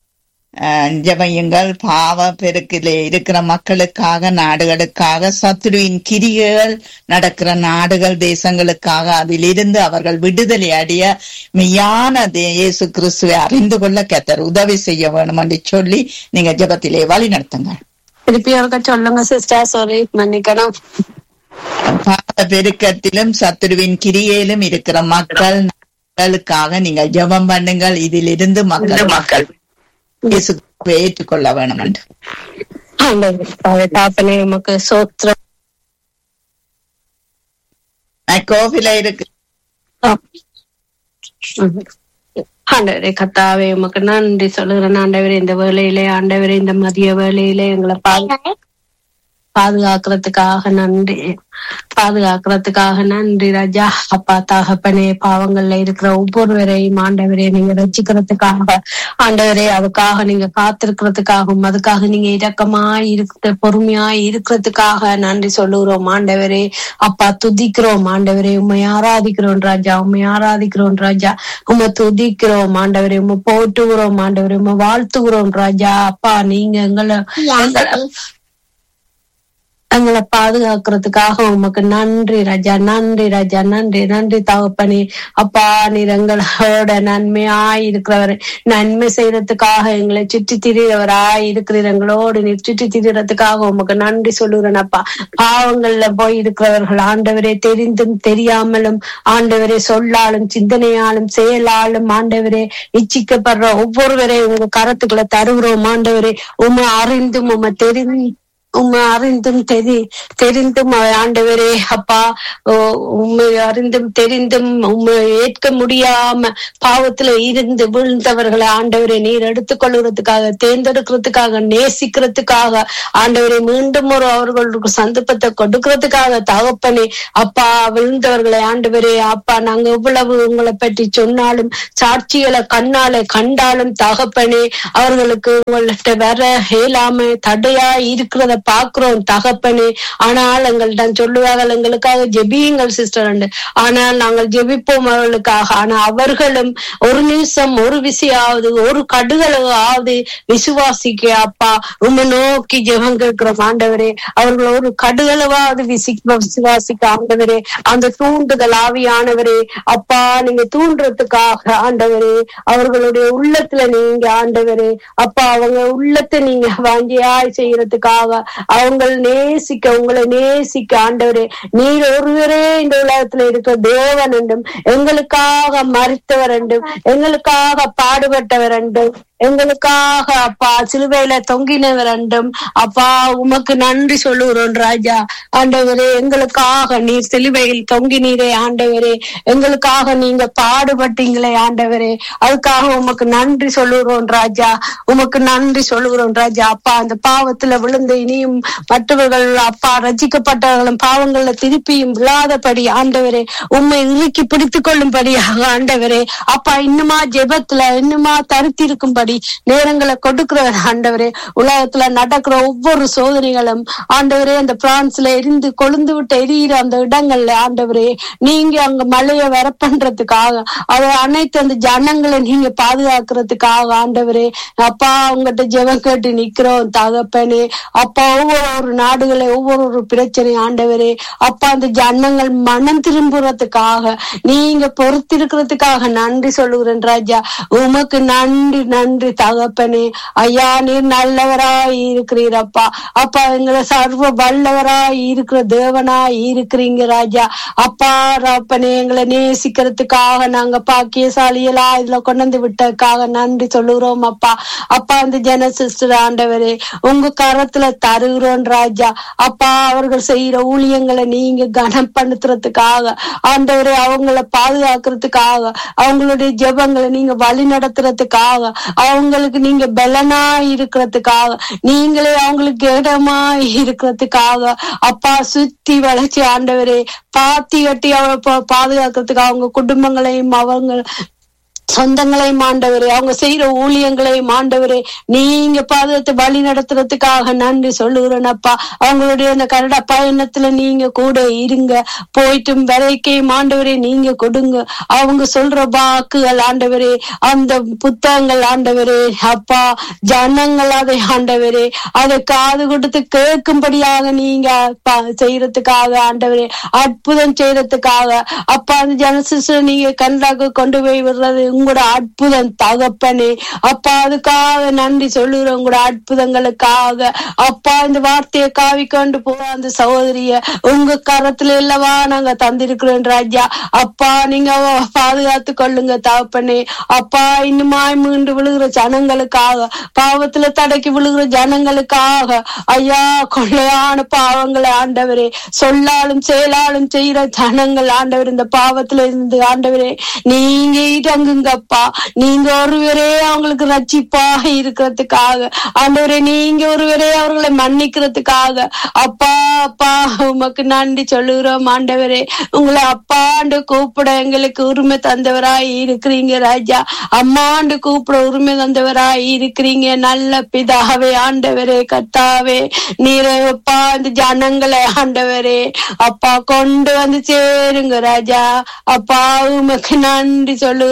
அஹ், ஜெபயுங்கள் பாவ பெருக்கிலே இருக்கிற மக்களுக்காக நாடுகளுக்காக சத்துருவின் கிரிகள் நடக்கிற நாடுகள் தேசங்களுக்காக அதிலிருந்து அவர்கள் விடுதலை அடைய மெய்யான தே- இயேசு கிறிஸ்துவை அறிந்து கொள்ள கத்தர் உதவி செய்ய வேணும் என்று சொல்லி நீங்க ஜெபத்திலே வழி நடத்துங்கள் திருப்பி ஒருக்க சொல்லுங்க சிஸ்டர் சாரி மன்னிக்கணும் பாவ பெருக்கத்திலும் சத்துருவின் கிரியையிலும் இருக்கிற மக்கள் மக்களுக்காக நீங்கள் ஜெபம் பண்ணுங்கள் இதிலிருந்து மக்கள் மக்கள் இயேசு கிறிஸ்துவை ஏற்றுக்கொள்ள வேணும் என்று ஆண்டவர் தாப்பனே உமக்கு சோத்திரம் கோவில இருக்கு ஆண்டவரே கத்தாவே உமக்கு நன்றி சொல்லுகிறேன் ஆண்டவரே இந்த வேலையிலே ஆண்டவரே இந்த மதிய வேலையிலே எங்களை பாது பாதுகாக்கிறதுக்காக நன்றி பாதுகாக்கிறதுக்காக நன்றி ராஜா அப்பா தகப்பனே பாவங்கள்ல இருக்கிற ஒவ்வொருவரையும் ஆண்டவரே நீங்க ரசிக்கிறதுக்காக ஆண்டவரே அதுக்காக நீங்க காத்திருக்கிறதுக்காகவும் அதுக்காக நீங்க இரக்கமாய் இருக்கிற பொறுமையாய் இருக்கிறதுக்காக நன்றி சொல்லுகிறோம் ஆண்டவரே அப்பா துதிக்கிறோம் ஆண்டவரே உண்மை ஆராதிக்கிறோம் ராஜா உண்மை ஆராதிக்கிறோம் ராஜா உண்மை துதிக்கிறோம் ஆண்டவரே உண்மை போட்டுகிறோம் ஆண்டவரே உண்மை வாழ்த்துகிறோம் ராஜா அப்பா நீங்க எங்களை எங்களை எங்களை பாதுகாக்கிறதுக்காக உமக்கு நன்றி ராஜா நன்றி ராஜா நன்றி நன்றி தகப்பனே அப்பா நீர் எங்களோட நன்மையாய் இருக்கிறவர் நன்மை செய்யறதுக்காக எங்களை சுற்றி திரியறவராய் இருக்கிறீர் எங்களோடு நீர் சுற்றி திரியறதுக்காக உமக்கு நன்றி சொல்லுகிறேன் அப்பா பாவங்கள்ல போய் இருக்கிறவர்கள் ஆண்டவரே தெரிந்தும் தெரியாமலும் ஆண்டவரே சொல்லாலும் சிந்தனையாலும் செயலாலும் ஆண்டவரே இச்சிக்கப்படுற ஒவ்வொருவரையும் உங்க கரத்துக்குள்ள தருகிறோம் ஆண்டவரே உமை அறிந்தும் உமை தெரிந்து உண்மை அறிந்தும் தெரி தெரிந்தும் ஆண்டவரே அப்பா ஓ, உண்மை அறிந்தும் தெரிந்தும் உண்மை ஏற்க முடியாம பாவத்துல இருந்து விழுந்தவர்களை ஆண்டவரை நீர் எடுத்துக்கொள்கிறதுக்காக தேர்ந்தெடுக்கிறதுக்காக நேசிக்கிறதுக்காக ஆண்டவரை மீண்டும் ஒரு அவர்களுக்கு சந்தர்ப்பத்தை கொடுக்கறதுக்காக தகப்பனே அப்பா விழுந்தவர்களை ஆண்டவரே அப்பா நாங்க எவ்வளவு உங்களை பற்றி சொன்னாலும் சாட்சிகளை கண்ணாலே கண்டாலும் தகப்பனே அவர்களுக்கு உங்கள்கிட்ட வர இயலாம தடையா இருக்கிறத பாக்குறோம் தகப்பனே ஆனால் எங்கள்கிட்ட சொல்லுவார்கள் எங்களுக்காக ஜெபியுங்கள் சிஸ்டர் ஆனால் நாங்கள் ஜெபிப்போம் அவர்களுக்காக ஆனா அவர்களும் ஒரு நிமிஷம் ஒரு விசையாவது ஒரு கடுகளாவது விசுவாசிக்க அப்பா உண்மை நோக்கி ஜெபம் கேட்கிறோம் ஆண்டவரே அவர்கள் ஒரு கடுகளவாவது விசி விசுவாசிக்க ஆண்டவரே அந்த தூண்டுதல் ஆவியானவரே அப்பா நீங்க தூண்டுறதுக்காக ஆண்டவரே அவர்களுடைய உள்ளத்துல நீங்க ஆண்டவரே அப்பா அவங்க உள்ளத்தை நீங்க வாஞ்சியாய் செய்யறதுக்காக அவங்க நேசிக்க உங்களை நேசிக்க ஆண்டவரே நீர் ஒருவரே இந்த உலகத்துல இருக்கிற தேவன் என்றும் எங்களுக்காக மறித்தவர் என்றும் எங்களுக்காக பாடுபட்டவர் என்றும் எங்களுக்காக அப்பா சிலுவையில தொங்கினவர் என்றும் அப்பா உமக்கு நன்றி சொல்லுகிறோம் ராஜா ஆண்டவரே எங்களுக்காக நீர் சிலுவையில் தொங்கினீரே ஆண்டவரே எங்களுக்காக நீங்க பாடுபட்டீங்களே ஆண்டவரே அதுக்காக உமக்கு நன்றி சொல்லுகிறோம் ராஜா உமக்கு நன்றி சொல்லுகிறோம் ராஜா அப்பா அந்த பாவத்துல விழுந்து இனியும் மற்றவர்கள் அப்பா ரசிக்கப்பட்டவர்களும் பாவங்கள்ல திருப்பியும் விழாதபடி ஆண்டவரே உண்மை இறுக்கி பிடித்துக் கொள்ளும்படியாக ஆண்டவரே அப்பா இன்னுமா ஜெபத்துல இன்னுமா தருத்திருக்கும்படி நேரங்களை கொடுக்கிறவர் ஆண்டவரே உலகத்துல நடக்கிற ஒவ்வொரு சோதனைகளும் ஆண்டவரே அந்த பிரான்ஸ்ல எரிந்து கொழுந்து விட்டு எரியிற அந்த இடங்கள்ல ஆண்டவரே நீங்க அங்க மழையை வர பண்றதுக்காக அதை அனைத்து அந்த ஜனங்களை நீங்க பாதுகாக்கிறதுக்காக ஆண்டவரே அப்பா உங்ககிட்ட ஜெபம் கேட்டு நிக்கிறோம் தகப்பனே அப்பா ஒவ்வொரு நாடுகளை ஒவ்வொரு பிரச்சனை ஆண்டவரே அப்பா அந்த ஜனங்கள் மனம் திரும்புறதுக்காக நீங்க பொறுத்திருக்கிறதுக்காக நன்றி சொல்லுகிறேன் ராஜா உமக்கு நன்றி நன்றி தகப்பனே ஐயா நீர் நல்லவராய் இருக்கிறீரப்பா அப்பா எங்களை சர்வ வல்லவராய் இருக்கிற தேவனாய் இருக்கிறீங்க ராஜா அப்பா அப்பனே எங்களை நேசிக்கிறதுக்காக நாங்க பாக்கியசாலியலா இதுல கொண்டு வந்து விட்டதுக்காக நன்றி சொல்லுகிறோம் அப்பா அப்பா அந்த ஜன சிஸ்டர் ஆண்டவரே உங்க கரத்துல தருகிறோம் ராஜா அப்பா அவர்கள் செய்யற ஊழியங்களை நீங்க கனப்படுத்துறதுக்காக ஆண்டவரே அவங்கள பாதுகாக்கிறதுக்காக அவங்களுடைய ஜெபங்களை நீங்க வழி நடத்துறதுக்காக அவங்களுக்கு நீங்க பலனா இருக்கிறதுக்காக நீங்களே அவங்களுக்கு இடமா இருக்கிறதுக்காக அப்பா சுத்தி வளைச்சு ஆண்டவரே பாத்தி கட்டி அவ பா- பாதுகாக்கிறதுக்கு அவங்க குடும்பங்களையும் அவங்க சொந்தங்களையும் ஆண்டவரே அவங்க செய்யற ஊழியங்களையும் ஆண்டவரே நீங்க பாதுகாத்து வழி நடத்துறதுக்காக நன்றி சொல்லுகிறேன் அப்பா அவங்களுடைய அந்த கனடா பயணத்துல நீங்க கூட இருங்க போயிட்டும் வரைக்கும் ஆண்டவரே நீங்க கொடுங்க அவங்க சொல்ற வாக்குகள் ஆண்டவரே அந்த புத்தகங்கள் ஆண்டவரே அப்பா ஜனங்கள் அதை ஆண்டவரே அதை காது கொடுத்து கேட்கும்படியாக நீங்க அப்பா செய்யறதுக்காக ஆண்டவரே அற்புதம் செய்யறதுக்காக அப்பா அந்த ஜனசிஸ்ட நீங்க கண்டாக்கு கொண்டு போய் விடுறது உங்களோட அற்புதம் தகப்பனே அப்பா அதுக்காக நன்றி சொல்லுகிறோம் உங்களோட அற்புதங்களுக்காக அப்பா இந்த வார்த்தையை காவி கொண்டு போற அந்த சகோதரிய உங்க கரத்துல இல்லவா நாங்க தந்திருக்கிறோம் ராஜா அப்பா நீங்க அவ பாதுகாத்து கொள்ளுங்க தகப்பனே அப்பா இன்னுமாய் மீண்டு விழுகிற ஜனங்களுக்காக பாவத்துல தடைக்கு விழுகிற ஜனங்களுக்காக ஐயா கொள்ளையான பாவங்களை ஆண்டவரே சொல்லாலும் செயலாலும் செய்யற ஜனங்கள் ஆண்டவர் இந்த பாவத்துல இருந்து ஆண்டவரே நீங்க இறங்குங்கப்பா நீங்க ஒருவரே அவங்களுக்கு ரட்சிப்பாக இருக்கிறதுக்காக ஆண்டவரே நீங்க ஒருவரே அவர்களை மன்னிக்கிறதுக்காக அப்பா அப்பா உமக்கு நன்றி சொல்லுகிறோம் ஆண்டவரே உங்களை அப்பாண்டு கூப்பிட எங்களுக்கு உரிமை தந்தவராய் இருக்கிறீங்க ராஜா அம்மாண்டு கூப்பிட உரிமை தந்தவராய் இருக்கிறீங்க நல்ல பிதாவே ஆண்டவரே கத்தாவே நீரே அப்பா இந்த ஜனங்களை ஆண்டவரே அப்பா கொண்டு வந்து சேருங்க ராஜா அப்பா உமக்கு நன்றி சொல்லுகிற வேளை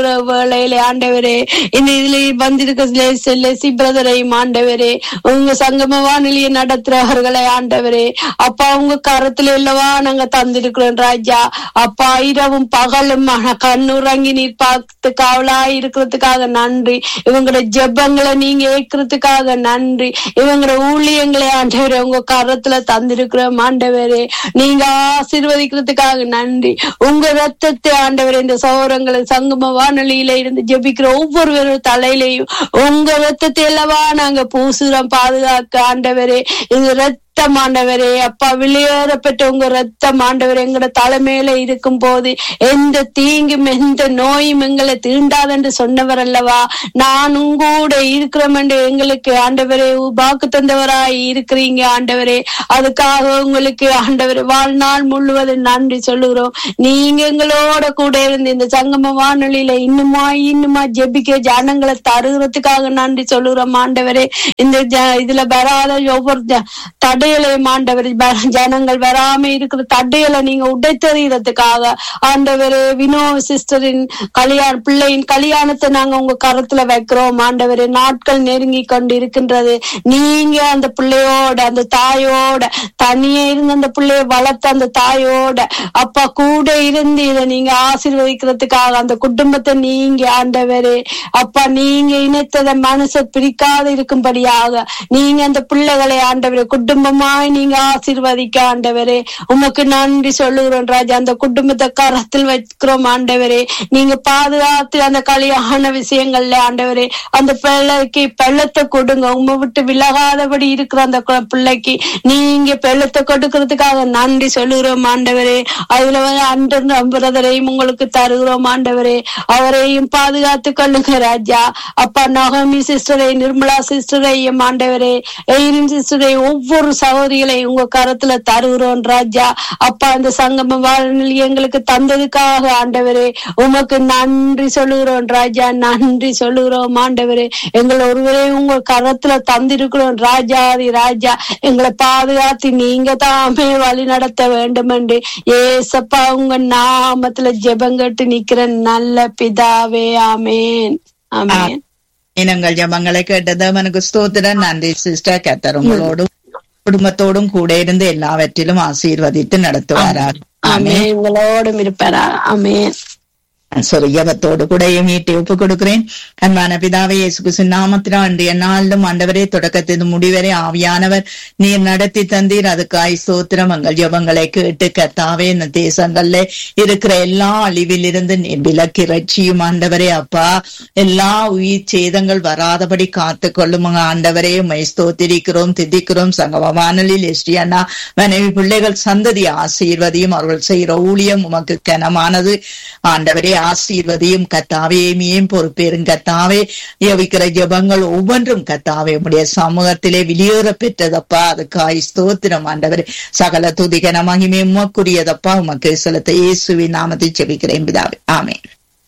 வேளையிலே ஆண்டவரே இந்த இதுல வந்திருக்க லெசி பிரதரையும் ஆண்டவரே உங்க சங்கம வானொலியை நடத்துறவர்களை ஆண்டவரே அப்பா உங்க கரத்துல இல்லவா நாங்க தந்திருக்கிறோம் ராஜா அப்பா இரவும் பகலும் மன- கண்ணுறங்கி நீர் பார்த்து காவலா இருக்கிறதுக்காக நன்றி இவங்களோட ஜெபங்களை நீங்க ஏற்கிறதுக்காக நன்றி இவங்களோட ஊழியங்களை ஆண்டவரே உங்க கரத்துல தந்திருக்கிறோம் ஆண்டவரே நீங்க ஆசீர்வதிக்கிறதுக்காக நன்றி உங்க ரத்தத்தை ஆண்டவரே இந்த சௌரங்களை சங்கம வானொலியில இருந்து ஜெபிக்கிற ஒவ்வொருவரும் தலையிலையும் உங்க ரத்தத்தை அல்லவா நாங்க பூசுறோம் பாதுகாக்க ஆண்டவரே இது ரத்த ரத்தம் ஆண்டவரே அப்பா வெளியேறப்பட்ட உங்க ரத்தம் ஆண்டவரே எங்கட தலைமையில இருக்கும் போது எந்த தீங்கும் எந்த நோயும் எங்களை தீண்டாதென்று சொன்னவர் அல்லவா நான் உங்கூட இருக்கிறோம் என்று எங்களுக்கு ஆண்டவரே வாக்கு தந்தவராய் இருக்கிறீங்க ஆண்டவரே அதுக்காக உங்களுக்கு ஆண்டவரே வாழ்நாள் முழுவதும் நன்றி சொல்லுகிறோம் நீங்க எங்களோட கூட இருந்து இந்த சங்கம வானொலியில இன்னுமா இன்னுமா ஜெபிக்க ஜனங்களை தருகிறதுக்காக நன்றி சொல்லுகிறோம் ஆண்டவரே இந்த ஜ- இதுல வராத ஒவ்வொரு ஜ- தடைகளையும் ஆண்டவர் வ- ஜனங்கள் வராம இருக்கிற தடைகளை நீங்க உடைத்தறிகிறதுக்காக ஆண்டவரே வினோ சிஸ்டரின் கல்யாண பிள்ளையின் கல்யாணத்தை நாங்க உங்க கரத்துல வைக்கிறோம் ஆண்டவரே நாட்கள் நெருங்கி கொண்டு இருக்கின்றது நீங்க அந்த பிள்ளையோட அந்த தாயோட தனியே இருந்து அந்த பிள்ளைய வளர்த்த அந்த தாயோட அப்பா கூட இருந்து இதை நீங்க ஆசீர்வதிக்கிறதுக்காக அந்த குடும்பத்தை நீங்க ஆண்டவரே அப்பா நீங்க இணைத்ததை மனசை பிரிக்காத இருக்கும்படியாக நீங்க அந்த பிள்ளைகளை ஆண்டவரே குடும்பமாய் நீங்க ஆசீர்வதிக்க ஆண்டவரே உமக்கு நன்றி சொல்லுகிறோம் ராஜா அந்த குடும்பத்தை கரத்தில் வைக்கிறோம் ஆண்டவரே நீங்க பாதுகாத்து அந்த கல்யாண விஷயங்கள்ல ஆண்டவரே அந்த பிள்ளைக்கு பெள்ளத்தை கொடுங்க உமை விட்டு விலகாதபடி இருக்கிற அந்த கு- பிள்ளைக்கு நீங்க பெள்ளத்தை கொடுக்கறதுக்காக நன்றி சொல்லுகிறோம் ஆண்டவரே அதுல வந்து அன்றன் பிரதரையும் உங்களுக்கு தருகிறோம் ஆண்டவரே அவரையும் பாதுகாத்து கொள்ளுங்க ராஜா அப்பா நகமி சிஸ்டரை நிர்மலா சிஸ்டரையும் ஆண்டவரே எயிரின் சிஸ்டரை ஒவ்வொரு சகோதரிகளையும் உங்க கரத்துல தருகிறோம் ராஜா அப்பா இந்த சங்கம வாழ்நிலை எங்களுக்கு தந்ததுக்காக ஆண்டவரே உமக்கு நன்றி சொல்லுகிறோம் ராஜா நன்றி சொல்லுகிறோம் ஆண்டவரே எங்களை ஒருவரே உங்க கரத்துல தந்திருக்கிறோம் ராஜாதி ராஜா எங்களை பாதுகாத்து நீங்க தாமே வழி நடத்த வேண்டும் என்று ஏசப்பா உங்க நாமத்துல ஜெபங்கட்டு நிக்கிற நல்ல பிதாவே ஆமேன் ஆமேன் இனங்கள் ஜபங்களை கேட்டது அவனுக்கு ஸ்தோத்திரம் நன்றி சிஸ்டர் கத்தர் உங்களோடும் குடும்பத்தோடும் கூட இருந்து எல்லாவற்றிலும் ஆசீர்வதித்து நடத்துவாராக ஆமேன் உங்களோடும் இருப்பாரா ஆமேன் சொரியவத்தோடு கூட மீட்டை ஒப்புக் கொடுக்கிறேன் அன்பான பிதாவை இயேசு கிறிஸ்து நாமத்தினால் அன்றைய நாளிலும் ஆண்டவரே தொடக்கத்தின் முடிவரை ஆவியானவர் நீர் நடத்தி தந்தீர் அதுக்காய் சோத்திரம் எங்கள் ஜபங்களை கேட்டு கத்தாவே இந்த தேசங்கள்ல இருக்கிற எல்லா அழிவிலிருந்து நீர் விலக்கி ரட்சியும் ஆண்டவரே அப்பா எல்லா உயிர் சேதங்கள் வராதபடி காத்து கொள்ளும் ஆண்டவரே உம்மை ஸ்தோத்திரிக்கிறோம் திதிக்கிறோம் சங்கம வானலில் எஸ்டி அண்ணா மனைவி பிள்ளைகள் சந்ததி ஆசீர்வதியும் அவர்கள் செய்கிற ஊழியம் உமக்கு கனமானது ஆண்டவரே ஆசீர்வதியும் கத்தாவே மீயும் பொறுப்பேறும் கத்தாவே யவிக்கிற ஜெபங்கள் ஒவ்வொன்றும் கத்தாவே உடைய சமூகத்திலே வெளியேற பெற்றதப்பா அதுக்காய் ஸ்தோத்திரம் ஆண்டவரே சகல துதிகன மகிமே உமக்குரியதப்பா உமக்கு செலுத்த இயேசுவின் நாமத்தை செபிக்கிறேன் பிதாவே ஆமென்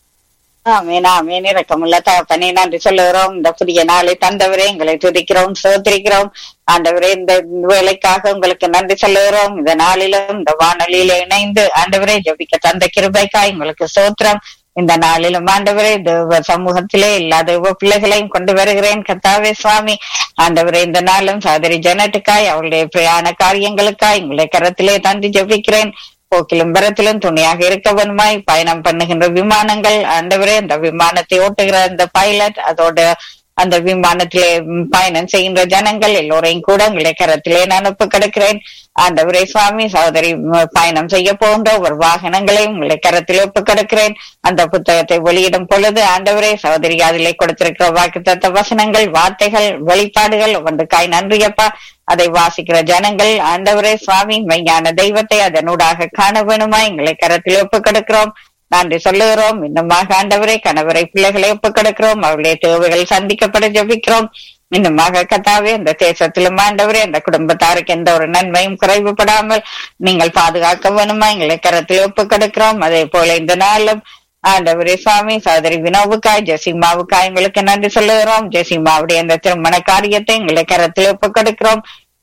ஆமீன் ஆமீன் இரக்கமுள்ள தகப்பனே நன்றி சொல்லுகிறோம் இந்த புதிய நாளை தந்தவரே எங்களை துதிக்கிறோம் சோதரிக்கிறோம் ஆண்டவரே இந்த வேலைக்காக உங்களுக்கு நன்றி சொல்லுகிறோம் இந்த நாளிலும் இந்த வானொலியில இணைந்து ஆண்டவரே ஜபிக்க தந்த கிருபைக்காய் உங்களுக்கு சோத்திரம் இந்த நாளிலும் ஆண்டவரே தேவ சமூகத்திலே எல்லா தேவ பிள்ளைகளையும் கொண்டு வருகிறேன் கத்தாவே சுவாமி ஆண்டவரே இந்த நாளும் சகோதரி ஜனட்டுக்காய் அவளுடைய பிரயாண காரியங்களுக்காய் உங்களுடைய கரத்திலே தந்தி ஜபிக்கிறேன் போக்கிலும் பரத்திலும் துணையாக இருக்கவனுமாய் பயணம் பண்ணுகின்ற விமானங்கள் ஆண்டவரே அந்த விமானத்தை ஓட்டுகிற அந்த பைலட் அதோட அந்த விமானத்திலே ம், பயணம் செய்கின்ற ஜனங்கள் எல்லோரையும் கூட உங்களுடைய கரத்திலே நான் ஒப்பு கிடக்கிறேன் ஆண்டவரே சுவாமி சகோதரி ம், பயணம் செய்ய போகின்ற ஒரு வாகனங்களையும் உங்களுடைய கரத்திலே ஒப்பு கிடக்கிறேன் அந்த புத்தகத்தை வெளியிடும் பொழுது ஆண்டவரே சகோதரி அதிலே கொடுத்திருக்கிற வாக்குத்தத்த வசனங்கள் வார்த்தைகள் வெளிப்பாடுகள் ஒன்றுக்காய் நன்றியப்பா அதை வாசிக்கிற ஜனங்கள் ஆண்டவரே சுவாமி மெய்ஞான தெய்வத்தை அதனூடாக காண வேணுமா எங்களை கரத்தில் ஒப்பு கொடுக்கிறோம் நன்றி சொல்லுகிறோம் இன்னுமாக ஆண்டவரே கணவரை பிள்ளைகளை ஒப்பு கொடுக்கிறோம் அவருடைய தேவைகள் சந்திக்கப்பட ஜெபிக்கிறோம் இன்னுமாக கத்தாவே அந்த தேசத்திலும் ஆண்டவரே அந்த குடும்பத்தாருக்கு எந்த ஒரு நன்மையும் குறைவுபடாமல் நீங்கள் பாதுகாக்க வேணுமா எங்களை கரத்தில் ஒப்பு கொடுக்கிறோம் அதே போல இந்த நாளும் ஆண்டவரே சுவாமி சோதரி வினோவுக்காய் ஜெசிமாவுக்காய் எங்களுக்கு நன்றி சொல்லுகிறோம் ஜெசிமாவுடைய அந்த திருமண காரியத்தை எங்களை கரத்தில் ஒப்பு கொடுக்கிறோம்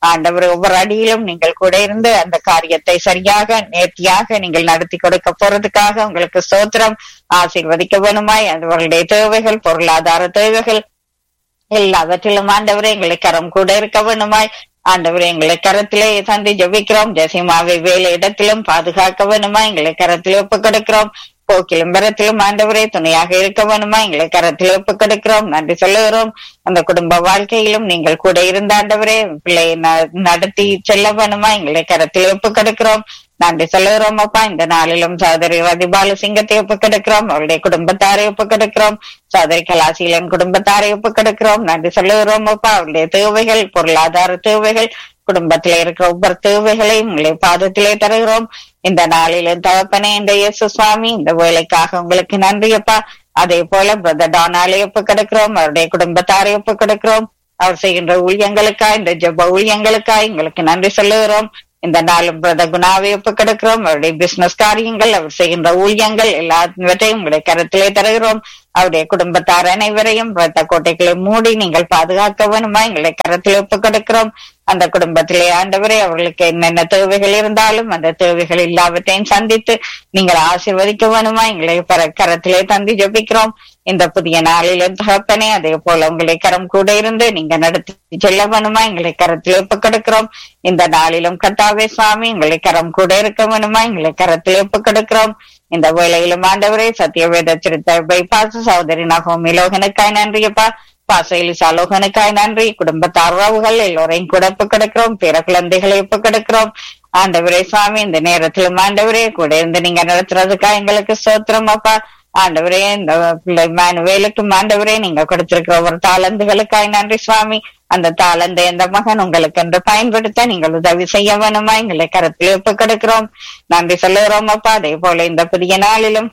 ஆண்டவர் ஒவ்வொரு அடியிலும் நீங்கள் கூட இருந்து அந்த காரியத்தை சரியாக நேர்த்தியாக நீங்கள் நடத்தி கொடுக்க போறதுக்காக உங்களுக்கு ஸ்தோத்திரம் ஆசீர்வதிக்க வேணுமாய் அவர்களுடைய தேவைகள் பொருளாதார தேவைகள் எல்லாவற்றிலும் ஆண்டவரே எங்களை கரம் கூட இருக்க வேணுமாய் ஆண்டவரே எங்களை கரத்திலே தந்தி ஜபிக்கிறோம் ஜெசிமாவை வேலை இடத்திலும் பாதுகாக்க வேணுமா எங்களை கரத்திலே ஒப்பு கொடுக்கிறோம் போக்கிலும் பரத்திலும் ஆண்டவரே துணையாக இருக்க வேணுமா எங்களை கரத்தில் ஒப்பு கொடுக்கிறோம் நன்றி சொல்லுகிறோம் அந்த குடும்ப வாழ்க்கையிலும் நீங்கள் கூட இருந்த ஆண்டவரே பிள்ளையை ந- நடத்தி செல்ல வேணுமா எங்களை கரத்தில் ஒப்பு கொடுக்கிறோம் நன்றி சொல்லுகிறோம் அப்பா இந்த நாளிலும் சகோதரி ரதிபாலு சிங்கத்தை ஒப்பு கொடுக்கிறோம் அவருடைய குடும்பத்தாரை ஒப்பு கொடுக்கிறோம் சகோதரி கலாசீலன் குடும்பத்தாரை ஒப்பு கொடுக்கிறோம் நன்றி சொல்லுகிறோம் அப்பா அவருடைய தேவைகள் பொருளாதார தேவைகள் குடும்பத்திலே இருக்கிற ஒவ்வொரு தேவைகளையும் உங்களை பாதத்திலே தருகிறோம் இந்த நாளிலும் தகப்பனே இந்த இயேசு சுவாமி இந்த வேலைக்காக உங்களுக்கு நன்றி அப்பா அதே போல பிரதர் டானாலே ஒப்பு கொடுக்கிறோம் அவருடைய குடும்பத்தாரை ஒப்பு கொடுக்கிறோம் அவர் செய்கின்ற ஊழியங்களுக்காய் இந்த ஜெப ஊழியங்களுக்காய் உங்களுக்கு நன்றி சொல்லுகிறோம் இந்த நாளும் பிரத குணாவை ஒப்பு கொடுக்கிறோம் அவருடைய பிசினஸ் காரியங்கள் அவர் செய்கின்ற ஊழியங்கள் எல்லாவற்றையும் உங்களுடைய கருத்திலே தருகிறோம் அவருடைய குடும்பத்தார் அனைவரையும் ரத்த கோட்டைகளை மூடி நீங்கள் பாதுகாக்க வேணுமா எங்களை கரத்தில் ஒப்பு கொடுக்கிறோம் அந்த குடும்பத்திலே ஆண்டவரே அவர்களுக்கு என்னென்ன தேவைகள் இருந்தாலும் அந்த தேவைகள் எல்லாவற்றையும் சந்தித்து நீங்கள் ஆசீர்வதிக்க வேணுமா எங்களை பர- கரத்திலே தந்தி ஜெபிக்கிறோம் இந்த புதிய நாளிலும் தகப்பனே அதே போல உங்களை கரம் கூட இருந்து நீங்க நடத்தி செல்ல வேணுமா எங்களை கரத்தில் ஒப்பு கொடுக்கிறோம் இந்த நாளிலும் கத்தாவே சுவாமி உங்களை கரம் கூட இருக்க வேணுமா எங்களை கரத்தில் ஒப்பு கொடுக்கிறோம் இந்த வேளையிலும் ஆண்டவரே சத்தியவேத சிறுத்தை பைபாச சகோதரி நகோமி லோகனுக்காய் நன்றியப்பா பாசையில் சாலோகனுக்காய் நன்றி குடும்பத்தார் உறவுகள் எல்லோரையும் கூட ஒப்பு கொடுக்கிறோம் பிற குழந்தைகளை ஒப்பு கொடுக்கிறோம் ஆண்டவரே சுவாமி இந்த நேரத்திலும் ஆண்டவரே கூட இருந்து நீங்க நடத்துறதுக்கா எங்களுக்கு சோத்திரம் அப்பா ஆண்டவரே இந்த பிள்ளை மேனுவேலுக்கும் ஆண்டவரே நீங்க கொடுத்திருக்கிற ஒரு தாளந்துகளுக்காய் நன்றி சுவாமி அந்த தாளந்தை அந்த மகன் உங்களுக்கு என்று பயன்படுத்த நீங்கள் உதவி செய்ய வேணுமா எங்களை கருத்தில் ஒப்பு கொடுக்கிறோம் நன்றி சொல்லுகிறோம் அப்பா அதே போல இந்த புதிய நாளிலும்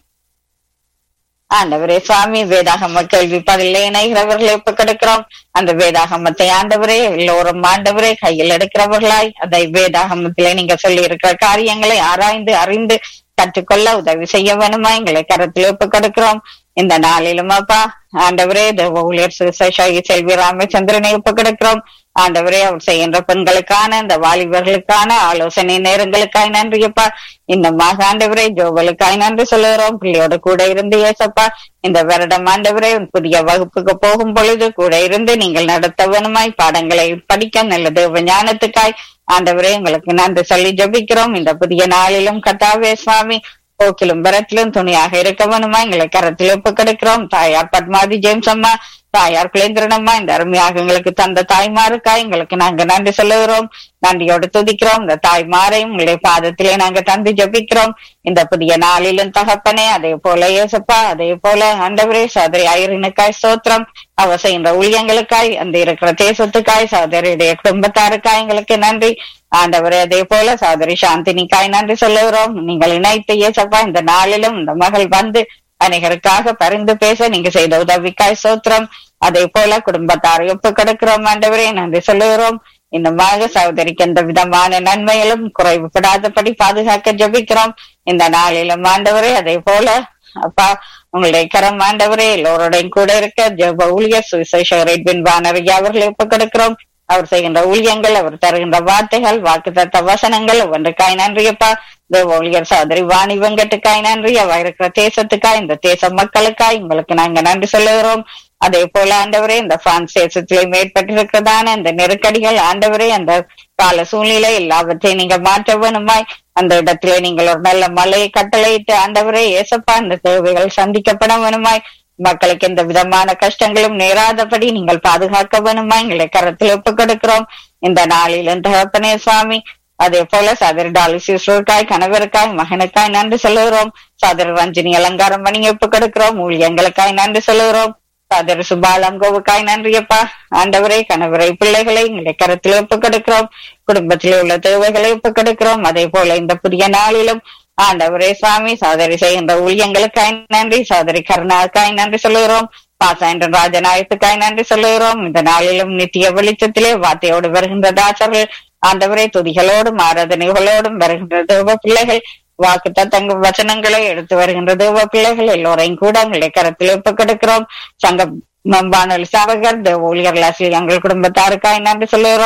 ஆண்டவரே சுவாமி வேதாகம கேள்வி பதிலே இணைகிறவர்களை ஒப்பு கொடுக்கிறோம் அந்த வேதாகமத்தை ஆண்டவரே எல்லோரும் ஆண்டவரே கையில் எடுக்கிறவர்களாய் அதை வேதாகமத்திலே நீங்க சொல்லி இருக்கிற காரியங்களை ஆராய்ந்து அறிந்து கற்றுக்கொள்ள உதவி செய்ய வேணுமா எங்களை கருத்தில் ஒப்பு கொடுக்கிறோம் இந்த நாளிலும் அப்பா ஆண்டவரே தேவ ஊழியர் சுசேஷாயி செல்வி ராமச்சந்திரனை ஒப்பு கொடுக்கிறோம் ஆண்டவரே அவர் செய்கின்ற பெண்களுக்கான இந்த வாலிபர்களுக்கான ஆலோசனை நேரங்களுக்காய் நன்றியப்பா இன்னமாக ஆண்டவரே ஜோவலுக்காய் நன்றி சொல்லுகிறோம் பிள்ளையோட கூட இருந்து ஏசப்பா இந்த வருடம் ஆண்டவரே புதிய வகுப்புக்கு போகும் பொழுது கூட இருந்து நீங்கள் நடத்த வேணுமாய் பாடங்களை படிக்க நல்ல தேவ ஞானத்துக்காய் ஆண்டவரே உங்களுக்கு நன்றி சொல்லி ஜெபிக்கிறோம் இந்த புதிய நாளிலும் கத்தாவே சுவாமி போக்கிலும் பரத்திலும் துணியாக இருக்க வேணுமா எங்களை கரத்தில் ஒப்பு கொடுக்கிறோம் தாயார் பத்மாதி ஜேம்ஸ் அம்மா தாயார் குலேந்திரன் அம்மா இந்த அருமையாக எங்களுக்கு தந்த தாய்மாருக்கா எங்களுக்கு நாங்க நன்றி சொல்லுகிறோம் நன்றியோடு துதிக்கிறோம் இந்த தாய்மாரையும் உங்களுடைய பாதத்திலே நாங்க தந்து ஜெபிக்கிறோம் இந்த புதிய நாளிலும் தகப்பனே அதே போல இயேசப்பா அதே போல ஆண்டவரே சோதரி ஐயரினுக்காய் ஸ்தோத்திரம் அவ செய்கின்ற ஊழியங்களுக்காய் அந்த இருக்கிற தேசத்துக்காய் சோதரியுடைய குடும்பத்தாருக்காய் எங்களுக்கு நன்றி ஆண்டவரே அதே போல சோதரி சாந்தினிக்காய் நன்றி சொல்லுகிறோம் நீங்கள் இணைத்து இயேசப்பா இந்த நாளிலும் இந்த மகள் வந்து அநேகருக்காக பரிந்து பேச நீங்க செய்த உதவிக்காய் சோத்திரம் அதே போல குடும்பத்தாரை ஒப்பு கொடுக்கிறோம் ஆண்டவரே நன்றி சொல்லுகிறோம் இன்னுமாக சகோதரிக்கு எந்த விதமான நன்மையிலும் குறைவுபடாதபடி பாதுகாக்க ஜெபிக்கிறோம் இந்த நாளிலும் ஆண்டவரே அதே போல அப்பா உங்களுடைய கரம் ஆண்டவரே எல்லோருடையும் கூட இருக்க ஜெப ஊழியர் சுவிசேஷ ரெட்பின் வானரியா அவர்களை ஒப்பு கொடுக்கிறோம் அவர் செய்கின்ற ஊழியங்கள் அவர் தருகின்ற வார்த்தைகள் வாக்கு தத்த வசனங்கள் ஒவ்வொன்றுக்காய் நன்றியப்பா தேவ ஊழியர் சோதரி வாணி வெங்கட்டுக்காய் நன்றி அவ இருக்கிற தேசத்துக்காய் இந்த தேச மக்களுக்காய் உங்களுக்கு நாங்க நன்றி சொல்லுகிறோம் அதே போல ஆண்டவரே இந்த பிரான்ஸ் தேசத்திலே மேற்பட்டிருக்கிறதான இந்த நெருக்கடிகள் ஆண்டவரே அந்த கால சூழ்நிலை எல்லாவற்றையும் நீங்க மாற்ற வேணுமாய் அந்த இடத்திலே நீங்கள் ஒரு நல்ல மலையை கட்டளையிட்டு ஆண்டவரே ஏசப்பா இந்த தேவைகள் சந்திக்கப்பட வேணுமாய் மக்களுக்கு எந்த விதமான கஷ்டங்களும் நேராதபடி நீங்கள் பாதுகாக்க வேணுமா எங்களை கரத்தில் ஒப்புக் கொடுக்கிறோம் இந்த நாளிலும் தகப்பனே சுவாமி அதே போல சதர் டாலிசிஸ்வருக்காய் கணவருக்காய் மகனுக்காய் நன்றி சொல்லுகிறோம் சதர் ரஞ்சினி அலங்காரம் பண்ணி ஒப்புக் கொடுக்கிறோம் ஊழியங்களுக்காய் நன்றி சொல்லுகிறோம் சதர் சுபாலங்கோவுக்காய் நன்றியப்பா ஆண்டவரை கணவரை பிள்ளைகளை எங்களை கரத்தில் ஒப்புக் கொடுக்கிறோம் குடும்பத்தில் உள்ள தேவைகளை ஒப்புக் கொடுக்கிறோம் அதே போல இந்த புதிய நாளிலும் ஆண்டவரே சுவாமி சோதரி செய்கின்ற ஊழியங்களுக்காய் நன்றி சோதரி கருணாவுக்காய் நன்றி சொல்லுகிறோம் பாசாயன் ராஜநாயகத்துக்காய் நன்றி சொல்லுகிறோம் இந்த நாளிலும் நித்திய வெளிச்சத்திலே வார்த்தையோடு வருகின்ற தாசர்கள் ஆண்டவரே துதிகளோடும் ஆராதனைகளோடும் வருகின்ற தேவ பிள்ளைகள் வாக்கு தங்க வசனங்களை எடுத்து வருகின்ற தேவ பிள்ளைகள் எல்லோரையும் கூட உங்களை கரத்தில் ஒப்புக் கொடுக்கிறோம் சங்க வானொலி சாவகர் தேவ ஊழியர்கள் எங்கள் குடும்பத்தாருக்காய் நன்றி சொல்லுகிறோம்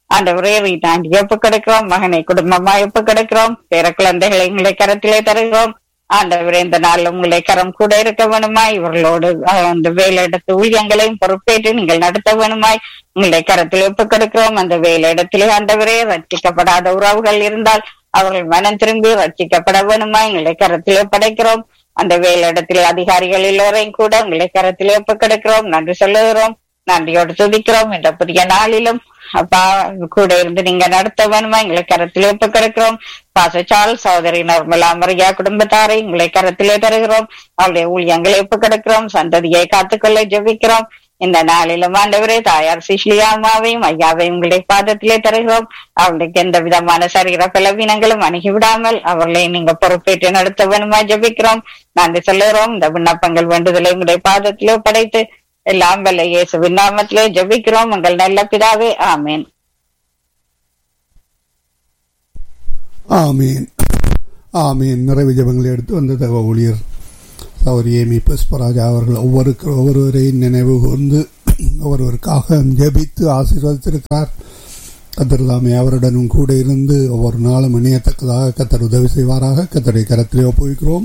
ஆண்டவரே ரீட்டாண்டி ஒப்பு கிடைக்கிறோம் மகனை குடும்பமா ஒப்பு கிடைக்கிறோம் பேர குழந்தைகளை உங்களை கரத்திலே தருகிறோம் ஆண்டவரே இந்த நாள் உங்களை கரம் கூட இருக்க வேணுமா இவர்களோடு அஹ், அந்த வேலையிடத்து ஊழியங்களையும் பொறுப்பேற்று நீங்கள் நடத்த வேணுமாய் உங்களை கரத்தில் ஒப்பு கொடுக்கிறோம் அந்த வேலையிடத்திலே ஆண்டவரே ரட்சிக்கப்படாத உறவுகள் இருந்தால் அவர்கள் மனம் திரும்பி ரட்சிக்கப்பட வேணுமா எங்களை கரத்தில் ஒப்படைக்கிறோம் அந்த வேலையிடத்திலே அதிகாரிகள் எல்லோரையும் கூட உங்களை கரத்தில் ஒப்பு கொடுக்கிறோம் நன்றி சொல்லுகிறோம் நன்றியோடு துதிக்கிறோம் இந்த புதிய நாளிலும் அப்பா கூட இருந்து நீங்க நடத்த வேணுமா எங்களை கரத்திலே ஒப்பு கிடக்கிறோம் பாசச்சால் சகோதரி நர்மலா மரியா குடும்பத்தாரை உங்களை கரத்திலே தருகிறோம் அவருடைய ஊழியங்களை ஒப்பு கிடக்கிறோம் சந்ததியை காத்துக்கொள்ள ஜெபிக்கிறோம் இந்த நாளிலும் ஆண்டவரே தாயார் சிஷ்லியா அம்மாவையும் ஐயாவையும் உங்களுடைய பாதத்திலே தருகிறோம் அவர்களுக்கு எந்த விதமான சரீர பலவீனங்களும் அணுகிவிடாமல் அவர்களை நீங்க பொறுப்பேற்று நடத்த வேணுமா ஜெபிக்கிறோம் நன்றி சொல்லுகிறோம் இந்த விண்ணப்பங்கள் வேண்டுதலை உங்களுடைய பாதத்திலே படைத்து எல்லாம் வல்ல இயேசுவின் நாமத்திலே ஜெபிக்கிறோம் உங்கள் நல்ல பிதாவே ஆமென் ஆமீன் ஆமீன் நிறைவு ஜபங்களை எடுத்து வந்த தகவ ஊழியர் சௌரி ஏமி புஷ்பராஜா அவர்கள் ஒவ்வொருக்கு ஒவ்வொருவரையும் நினைவு கூர்ந்து ஒவ்வொருவருக்காக ஜெபித்து ஆசீர்வதித்திருக்கிறார் கத்தர்தாமே அவருடனும் கூட இருந்து ஒவ்வொரு நாளும் இணையத்தக்கதாக கத்தர் உதவி செய்வாராக கத்தரை கரத்திலே ஒப்புவிக்கிறோம்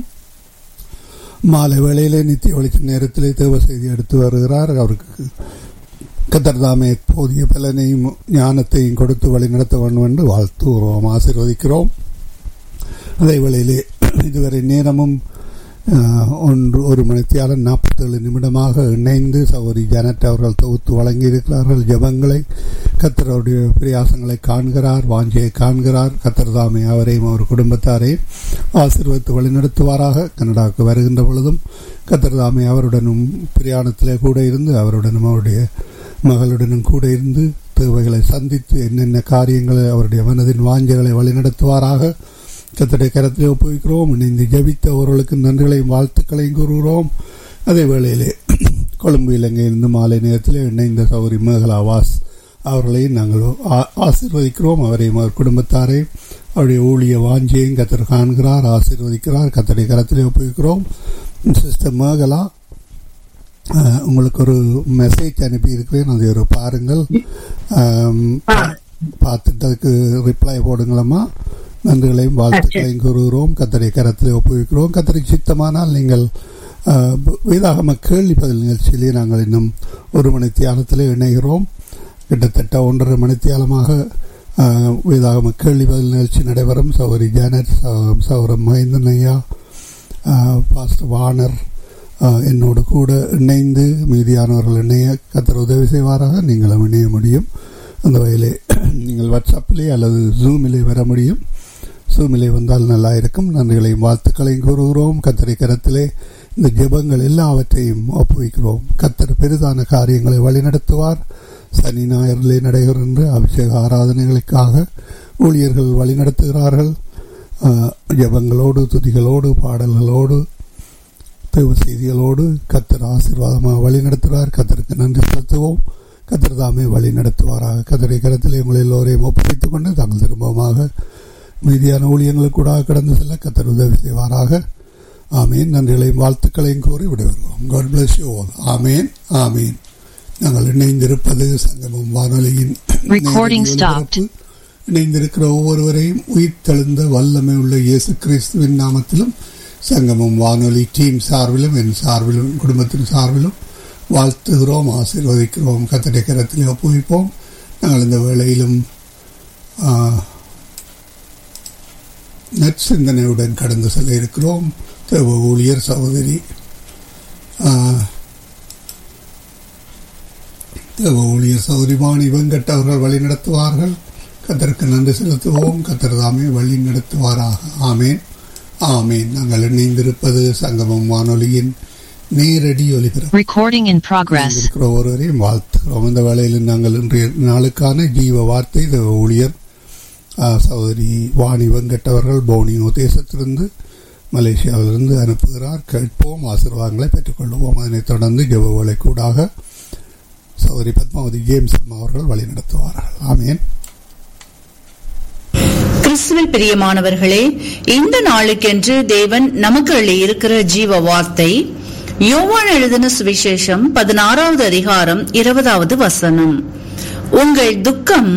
மாலை வேளையிலே நித்திய ஒளிச்ச நேரத்திலே தேவ செய்தி எடுத்து வருகிறார் அவருக்கு கத்தர்தாமே போதிய பலனையும் ஞானத்தையும் கொடுத்து வழிநடத்த வேண்டும் என்று வாழ்த்துகிறோம் ஆசீர்வதிக்கிறோம் அதே வேளையிலே இதுவரை நேரமும் ஆஹ், ஒன்று ஒரு மணித்தியாலம் நாற்பத்தேழு நிமிடமாக இணைந்து சௌரி ஜானட் அவர்கள் தொகுத்து வழங்கியிருக்கிறார்கள் ஜெபங்களை கத்தருடைய பிரயாசங்களை காண்கிறார் வாஞ்சியை காண்கிறார் கத்தர் தாமே அவரையும் அவர் குடும்பத்தாரையும் ஆசீர்வதித்து வழிநடத்துவாராக கனடாவுக்கு வருகின்ற பொழுதும் கத்தர் தாமே அவருடனும் பிரயாணத்திலே கூட இருந்து அவருடனும் அவருடைய மகளுடனும் கூட இருந்து தேவைகளை சந்தித்து என்னென்ன காரியங்களை அவருடைய மனதின் வாஞ்சைகளை வழிநடத்துவாராக கத்தடைய கரத்திலே ஒப்புவிக்கிறோம் இணைந்து ஜபித்தவர்களுக்கு நன்றிகளையும் வாழ்த்துக்களையும் கூறுகிறோம் அதே வேளையிலே கொழும்பு இலங்கையிலிருந்து மாலை நேரத்தில் இணைந்த சௌரி மேகலா வாஸ் அவர்களையும் நாங்கள் ஆ- ஆசீர்வதிக்கிறோம் அவரையும் அவர் குடும்பத்தாரையும் அவருடைய ஊழிய வாஞ்சியையும் கத்தர் காண்கிறார் ஆசீர்வதிக்கிறார் கத்தடைய கரத்திலே ஒப்புவிக்கிறோம் சிஸ்டர் மேகலா அஹ், உங்களுக்கு ஒரு மெசேஜ் அனுப்பி இருக்கிறேன் அதை ஒரு பாருங்கள் ஆம், பார்த்துட்டு அதுக்கு ரிப்ளை போடுங்களம்மா நன்றிகளையும் வாழ்த்துக்களையும் கூறுகிறோம் கத்தரை கரத்திலே ஒப்புவிக்கிறோம் கத்தரை சித்தமானால் நீங்கள் அஹ், வேதாகம கேள்வி பதில் நிகழ்ச்சியிலே நாங்கள் இன்னும் ஒரு மணி தியாலத்திலே இணைகிறோம் கிட்டத்தட்ட ஒன்றரை மணி தியாலமாக அஹ், வேதாகம கேள்வி பதில் நிகழ்ச்சி நடைபெறும் சௌரி ஜானட் சௌ- சௌரம் மகேந்திரன் ஐயா ஆஹ் பாஸ்டர் வானர் ஆஹ் என்னோடு கூட இணைந்து மீதியானவர்கள் இணைய கத்தர் உதவி செய்வாராக நீங்களும் இணைய முடியும் அந்த வகையிலே நீங்கள் வாட்ஸ்அப்பிலே அல்லது ஜூமிலே வர முடியும் ஜூமிலே வந்தால் நல்லா இருக்கும் நன்றிகளையும் வாழ்த்துக்களையும் கூறுகிறோம் கத்தரை கரத்திலே இந்த ஜெபங்கள் எல்லாவற்றையும் ஒப்புவிக்கிறோம் கத்தர் பெரிதான காரியங்களை வழிநடத்துவார் சனி ஞாயிறிலே நடைபெறுகின்ற அபிஷேக ஆராதனைகளுக்காக ஊழியர்கள் வழிநடத்துகிறார்கள் ஆஹ் ஜெபங்களோடு துதிகளோடு பாடல்களோடு தேவ செய்திகளோடு கத்தர் ஆசீர்வாதமாக வழி நடத்துகிறார் கத்தருக்கு நன்றி செலுத்துவோம் கத்தர் தாமே வழி நடத்துவாராக கத்தரை கரத்தில் உங்களை எல்லோரையும் ஒப்புவித்துக் கொண்டு தாங்கள் திரும்பமாக மீதியான ஊழியங்களுக்கு கூட கடந்து செல்ல கத்தர் உதவி செய்வாராக ஆமீன் நன்றிகளையும் வாழ்த்துக்களையும் கூறி விடைபெறுவோம் God bless you all. ஆமீன் ஆமீன் நாங்கள் இணைந்திருப்பது சங்கமம் வானொலியின் Recording நேரடி stopped. ஒலிபரப்பு. இணைந்திருக்கிற ஒவ்வொருவரையும் உயிர் தெழுந்த வல்லமை உள்ள இயேசு கிறிஸ்துவின் நாமத்திலும் சங்கமம் வானொலி டீம் சார்பிலும் என் சார்பிலும் குடும்பத்தின் சார்பிலும் வாழ்த்துகிறோம் ஆசீர்வதிக்கிறோம் கத்தடை கரத்திலே ஒப்புவிப்போம் நாங்கள் இந்த வேளையிலும் ஆ, நற்சிந்தனையுடன் கடந்து செல்ல இருக்கிறோம் தேவ ஊழியர் சகோதரி ஆ, தேவ ஊழியர் சகோதரி வாணி வெங்கட் அவர்கள் வழி நடத்துவார்கள் கத்தருக்கு நன்றி செலுத்துவோம் கத்தர் தாமே வழி நடத்துவாராக ஆமேன் ஆமேன் நாங்கள் இணைந்திருப்பது சங்கமம் வானொலியின் நேரடி ஒலிபரப்பு Recording in progress. இருக்கிற ஒருவரையும் வாழ்த்துகிறோம் இந்த வேளையில் நாங்கள் இன்றைய நாளுக்கான ஜீவ வார்த்தை தேவ ஊழியர் ஆ, சகோதரி வாணி வெங்கட் அவர்கள் போனியோ தேசத்திலிருந்து மலேசியாவிலிருந்து அனுப்புகிறார் கேட்போம் ஆசீர்வாதங்களை பெற்றுக்கொள்வோம் அதனைத் தொடர்ந்து ஜெப வேலை கூடாக சகோதரி பத்மாவதி ஜேம்ஸ் அம்மா அவர்கள் வழி நடத்துவார்கள் ஆமேன் கிறிஸ்துவில் பிரியமானவர்களே இந்த நாளுக்கென்று தேவன் நமக்கு இருக்கிற ஜீவ வார்த்தை யோவான் எழுதின சுவிசேஷம் பதினாறாவது அதிகாரம் இருபதாவது வசனம் உங்கள் துக்கம்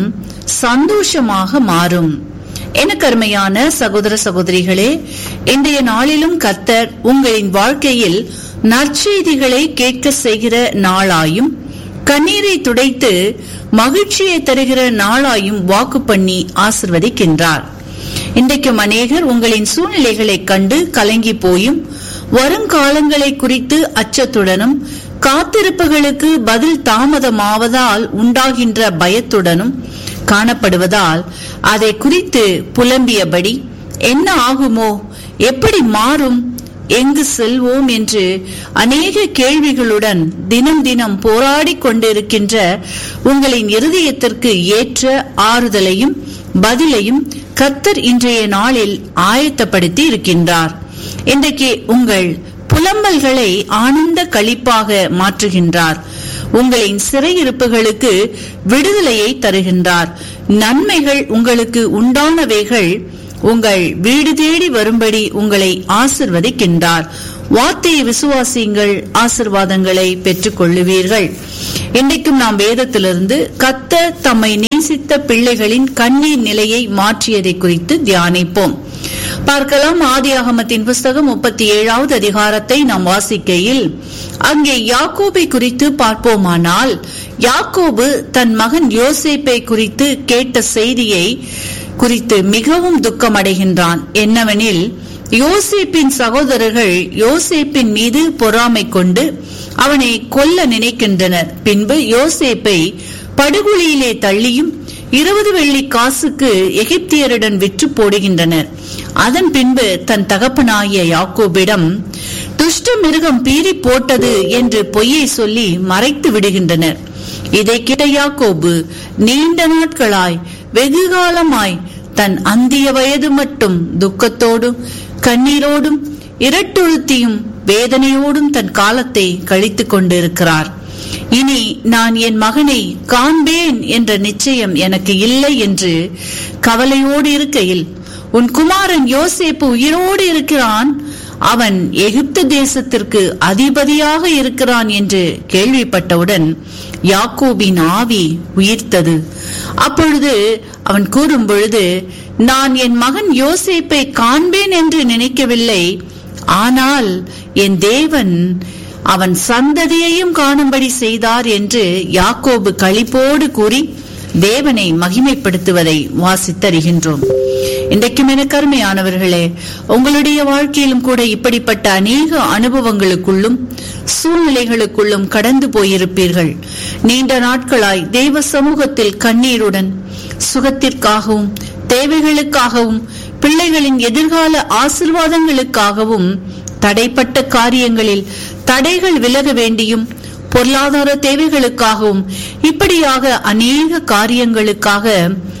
சந்தோஷமாக மாறும் எனக்கு அருமையான சகோதர சகோதரிகளே இன்றைய நாளிலும் கத்தர் உங்களின் வாழ்க்கையில் நற்செய்திகளை கேட்க செய்கிற நாளாயும் கண்ணீரை துடைத்து மகிழ்ச்சியை தருகிற நாளாயும் வாக்கு பண்ணி ஆசிர்வதிக்கின்றார் இன்றைக்கும் அநேகர் உங்களின் சூழ்நிலைகளைக் கண்டு கலங்கி போயும் வருங்காலங்களை குறித்து அச்சத்துடனும் காத்திருப்புகளுக்கு பதில் தாமதமாவதால் உண்டாகின்ற பயத்துடனும் காணப்படுவதால் அதை குறித்து புலம்பியபடி என்ன ஆகுமோ எப்படி மாறும் எங்கு செல்வோம் என்று அநேக கேள்விகளுடன் தினம் தினம் போராடி கொண்டிருக்கின்ற உங்களின் இருதயத்திற்கு ஏற்ற ஆறுதலையும் பதிலையும் கத்தர் இன்றைய நாளில் ஆயத்தப்படுத்தி இருக்கின்றார் இன்றைக்கு உங்கள் புலம்பல்களை ஆனந்த களிப்பாக மாற்றுகின்றார் உங்களின் சிறையிருப்புகளுக்கு விடுதலையை தருகின்றார் நன்மைகள் உங்களுக்கு உண்டானவைகள் உங்கள் வீடு தேடி வரும்படி உங்களை ஆசிர்வதிக்கின்றார் வார்த்தையை விசுவாசியுங்கள் ஆசிர்வாதங்களை பெற்றுக் கொள்ளுவீர்கள் இன்றைக்கும் நாம் வேதத்திலிருந்து கத்த தம்மை நேசித்த பிள்ளைகளின் கண்ணீர் நிலையை மாற்றியதை குறித்து தியானிப்போம் பார்க்கலாம் ஆதியாகமத்தின் புஸ்தகம் முப்பத்தி ஏழாவது அதிகாரத்தை நாம் வாசிக்கையில் அங்கே யாக்கோபை குறித்து பார்ப்போமானால் யாக்கோபு தன் மகன் யோசேப்பை குறித்து கேட்ட செய்தியை குறித்து மிகவும் துக்கமடைகின்றான் என்னவெனில் யோசேப்பின் சகோதரர்கள் யோசேப்பின் மீது பொறாமை கொண்டு அவனை கொல்ல நினைக்கின்றனர் பின்பு யோசேப்பை படுகொலியிலே தள்ளியும் இருபது வெள்ளி காசுக்கு எகிப்தியருடன் விற்று போடுகின்றனர் அதன் பின்பு தன் தகப்பனாகிய யாக்கோபிடம் துஷ்ட மிருகம் பீறி போட்டது என்று பொய்யை சொல்லி மறைத்து விடுகின்றனர் இதை கிட்ட யாக்கோபு நீண்ட நாட்களாய் வெகு காலமாய் தன் அந்திய வயது மட்டும் துக்கத்தோடும் கண்ணீரோடும் இரட்டுழுத்தியும் வேதனையோடும் தன் காலத்தை கழித்துக் கொண்டிருக்கிறார் இனி நான் என் மகனை காண்பேன் என்ற நிச்சயம் எனக்கு இல்லை என்று கவலையோடு இருக்கையில் உன் குமாரன் யோசேப்பு உயிரோடு இருக்கிறான் அவன் எகிப்து தேசத்திற்கு அதிபதியாக இருக்கிறான் என்று கேள்விப்பட்டவுடன் யாக்கோபின் ஆவி உயிர்த்தது அப்பொழுது அவன் கூறும் பொழுது நான் என் மகன் யோசேப்பை காண்பேன் என்று நினைக்கவில்லை ஆனால் என் தேவன் அவன் சந்ததியையும் காணும்படி செய்தார் என்று யாக்கோபு களிப்போடு கூறி தேவனை மகிமைப்படுத்துவதை வாசித்தறிகின்றோம் இன்றைக்கும் என கருமையானவர்களே உங்களுடைய வாழ்க்கையிலும் கூட இப்படிப்பட்ட அநேக அனுபவங்களுக்குள்ளும் சூழ்நிலைகளுக்குள்ளும் கடந்து போயிருப்பீர்கள் நீண்ட நாட்களாய் தெய்வ சமூகத்தில் கண்ணீருடன் சுகத்திற்காகவும் தேவைகளுக்காகவும் பிள்ளைகளின் எதிர்கால ஆசிர்வாதங்களுக்காகவும் தடைப்பட்ட காரியங்களில் தடைகள் விலக வேண்டியும் பொருளாதார தேவைகளுக்காகவும் இப்படியாக அநேக காரியங்களுக்காக